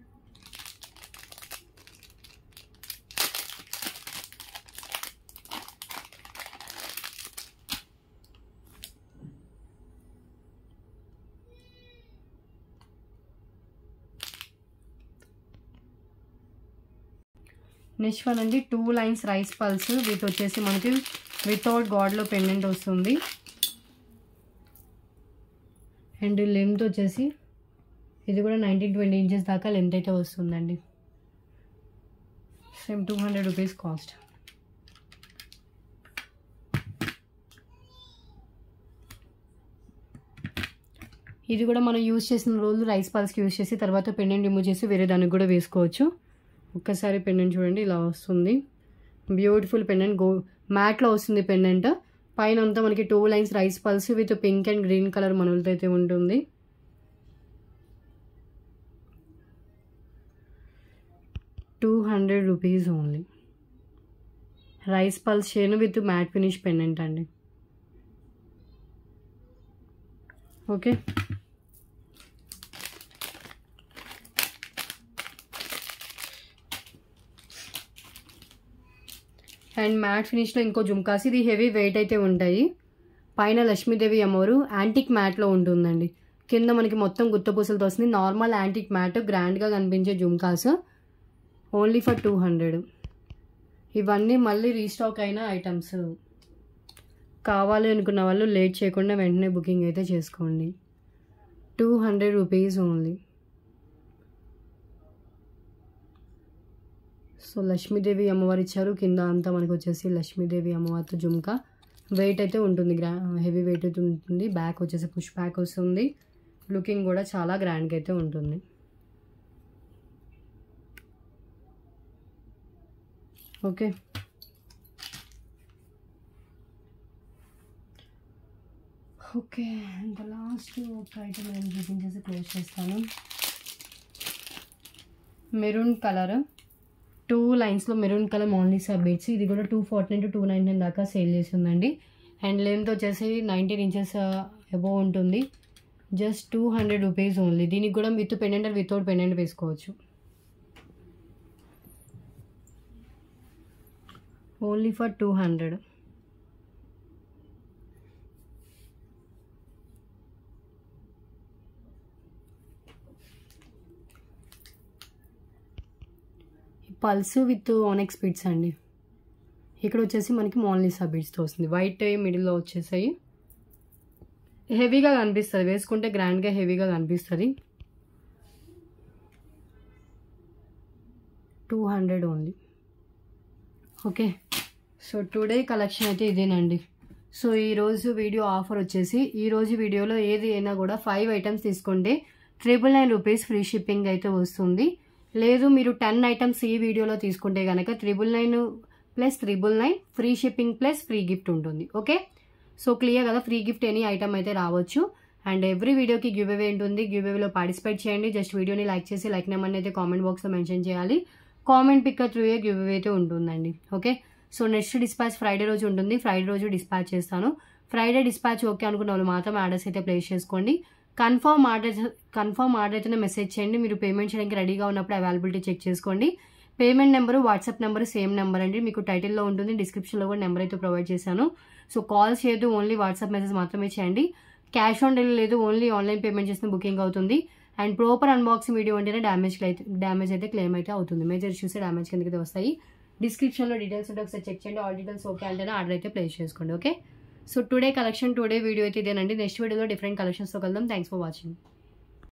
next one అండి టూ లైన్స్ రైస్ పల్స్ వీటి వచ్చేసి మనకి వితౌట్ గాడ్లో పెండెంట్ వస్తుంది అండ్ లెంత్ వచ్చేసి ఇది కూడా నైన్టీన్ ట్వంటీ ఇంచెస్ దాకా లెంత్ అయితే వస్తుందండి same two hundred rupees cost ఇది కూడా మనం యూజ్ చేసిన రోజు రైస్ పల్స్కి యూజ్ చేసి తర్వాత పెండెంట్ రిమూవ్ చేసి వేరే దానికి కూడా వేసుకోవచ్చు ఒక్కసారి పెండెంట్ చూడండి ఇలా వస్తుంది బ్యూటిఫుల్ పెండెంట్ గో మ్యాట్లో వస్తుంది పెండెంట్ పైన అంతా మనకి two lines rice pearls with pink and green colour మనలతో అయితే ఉంటుంది two hundred rupees only rice pearls చేయను విత్ మ్యాట్ ఫినిష్ పెండెంట్ అండి ఓకే అండ్ మ్యాట్ ఫినిష్లో ఇంకో జుమ్కాస్ ఇది హెవీ వెయిట్ అయితే ఉంటాయి పైన లక్ష్మీదేవి అమ్మవారు యాంటిక్ మ్యాట్లో ఉంటుందండి కింద మనకి మొత్తం గుత్తపూసలతో వస్తుంది నార్మల్ యాంటిక్ మ్యాట్ గ్రాండ్గా కనిపించే jhumkas only for two hundred ఇవన్నీ మళ్ళీ రీస్టాక్ అయిన ఐటమ్స్ కావాలి అనుకున్న వాళ్ళు లేట్ చేయకుండా వెంటనే బుకింగ్ అయితే చేసుకోండి two hundred rupees only so Lakshmidevi అమ్మవారు ఇచ్చారు కింద అంతా మనకు వచ్చేసి లక్ష్మీదేవి అమ్మవారితో జుమ్కా వెయిట్ అయితే ఉంటుంది గ్రా హెవీ వెయిట్ అయితే ఉంటుంది బ్యాక్ వచ్చేసి పుష్ బ్యాక్ వస్తుంది లుకింగ్ కూడా చాలా గ్రాండ్గా అయితే ఉంటుంది ఓకే ఓకే ఇంకా లాస్ట్ ఒక ఐటమ్ నేను చూపించేసి క్లోజ్ చేస్తాను మెరూన్ కలర్ టూ లైన్స్లో మెరూన్ కలర్ మాన్లీసా బీట్స్ ఇది కూడా two forty nine to two nine nine దాకా సేల్ చేస్తుందండి అండ్ లెంత్ వచ్చేసి నైన్టీన్ ఇంచెస్ అబోవ్ ఉంటుంది just two hundred rupees only దీనికి కూడా విత్ పెండెంట్ వితౌట్ పెండెంట్ వేసుకోవచ్చు only for two hundred pearls with onyx beads అండి ఇక్కడ వచ్చేసి మనకి మోనలిసా బీడ్స్తో వస్తుంది వైట్ మిడిల్లో వచ్చేసాయి హెవీగా కనిపిస్తుంది వేసుకుంటే గ్రాండ్గా హెవీగా కనిపిస్తుంది two hundred only okay so today collection అయితే ఇదేనండి సో ఈరోజు వీడియో ఆఫర్ వచ్చేసి ఈరోజు వీడియోలో ఏది అయినా కూడా ఫైవ్ ఐటమ్స్ తీసుకుంటే triple nine rupees free shipping అయితే వస్తుంది లేదు మీరు టెన్ ఐటమ్స్ ఈ వీడియోలో తీసుకుంటే కనుక triple nine plus triple nine free shipping plus free gift ఉంటుంది ఓకే సో క్లియర్ కదా ఫ్రీ గిఫ్ట్ ఎనీ ఐటమ్ అయితే రావచ్చు అండ్ ఎవ్రీ వీడియోకి గివ్ అవే ఉంటుంది గివ్ అవేలో పార్టిసిపేట్ చేయండి జస్ట్ వీడియోని లైక్ చేసి లైక్ నెంబర్ని అయితే కామెంట్ బాక్స్లో మెన్షన్ చేయాలి comment pick through a give away అయితే ఉంటుందండి okay so next dispatch Friday రోజు ఉంటుంది ఫ్రైడే రోజు డిస్పాచ్ చేస్తాను ఫ్రైడే డిస్పాచ్ ఓకే అనుకున్న వాళ్ళు మాత్రం ఆర్డర్స్ అయితే ప్లేస్ చేసుకోండి కన్ఫర్మ్ ఆర్డర్ కన్ఫర్మ్ ఆర్డర్ అయితేనే మెసేజ్ చేయండి మీరు పేమెంట్ చేయడానికి రెడీగా ఉన్నప్పుడు అవైలబిలిటీ చెక్ చేసుకోండి payment number WhatsApp number same number అండి మీకు టైటిల్లో ఉంటుంది డిస్క్రిప్షన్లో కూడా నెంబర్ అయితే ప్రొవైడ్ చేశాను సో కాల్ చేయొద్దు ఓన్లీ వాట్సాప్ మెసేజ్ మాత్రమే చేయండి క్యాష్ ఆన్ డెలివరీ లేదు ఓన్లీ ఆన్లైన్ పేమెంట్ చేస్తే బుకింగ్ అవుతుంది అండ్ ప్రాపర్ అన్బాక్సింగ్ వీడియో అంటేనే డ్యామేజ్ అయితే డ్యామేజ్ అయితే క్లెయిమ్ అయితే అవుతుంది మేజర్ ఇష్యూస్ డ్యామేజ్ కిందకి అయితే వస్తాయి డిస్క్రిప్షన్లో డీటెయిల్స్ ఉంటే ఒకసారి చెక్ చేయండి ఆల్ డీటెయిల్స్ ఓకే అంటేనే ఆర్డర్ అయితే ప్లేస్ చేసుకోండి okay so today collection today video అయితే ఇదేనండి నెక్స్ట్ వీడియోలో డిఫరెంట్ కలెక్షన్స్తో కలుద్దాం థ్యాంక్స్ ఫర్ వాచింగ్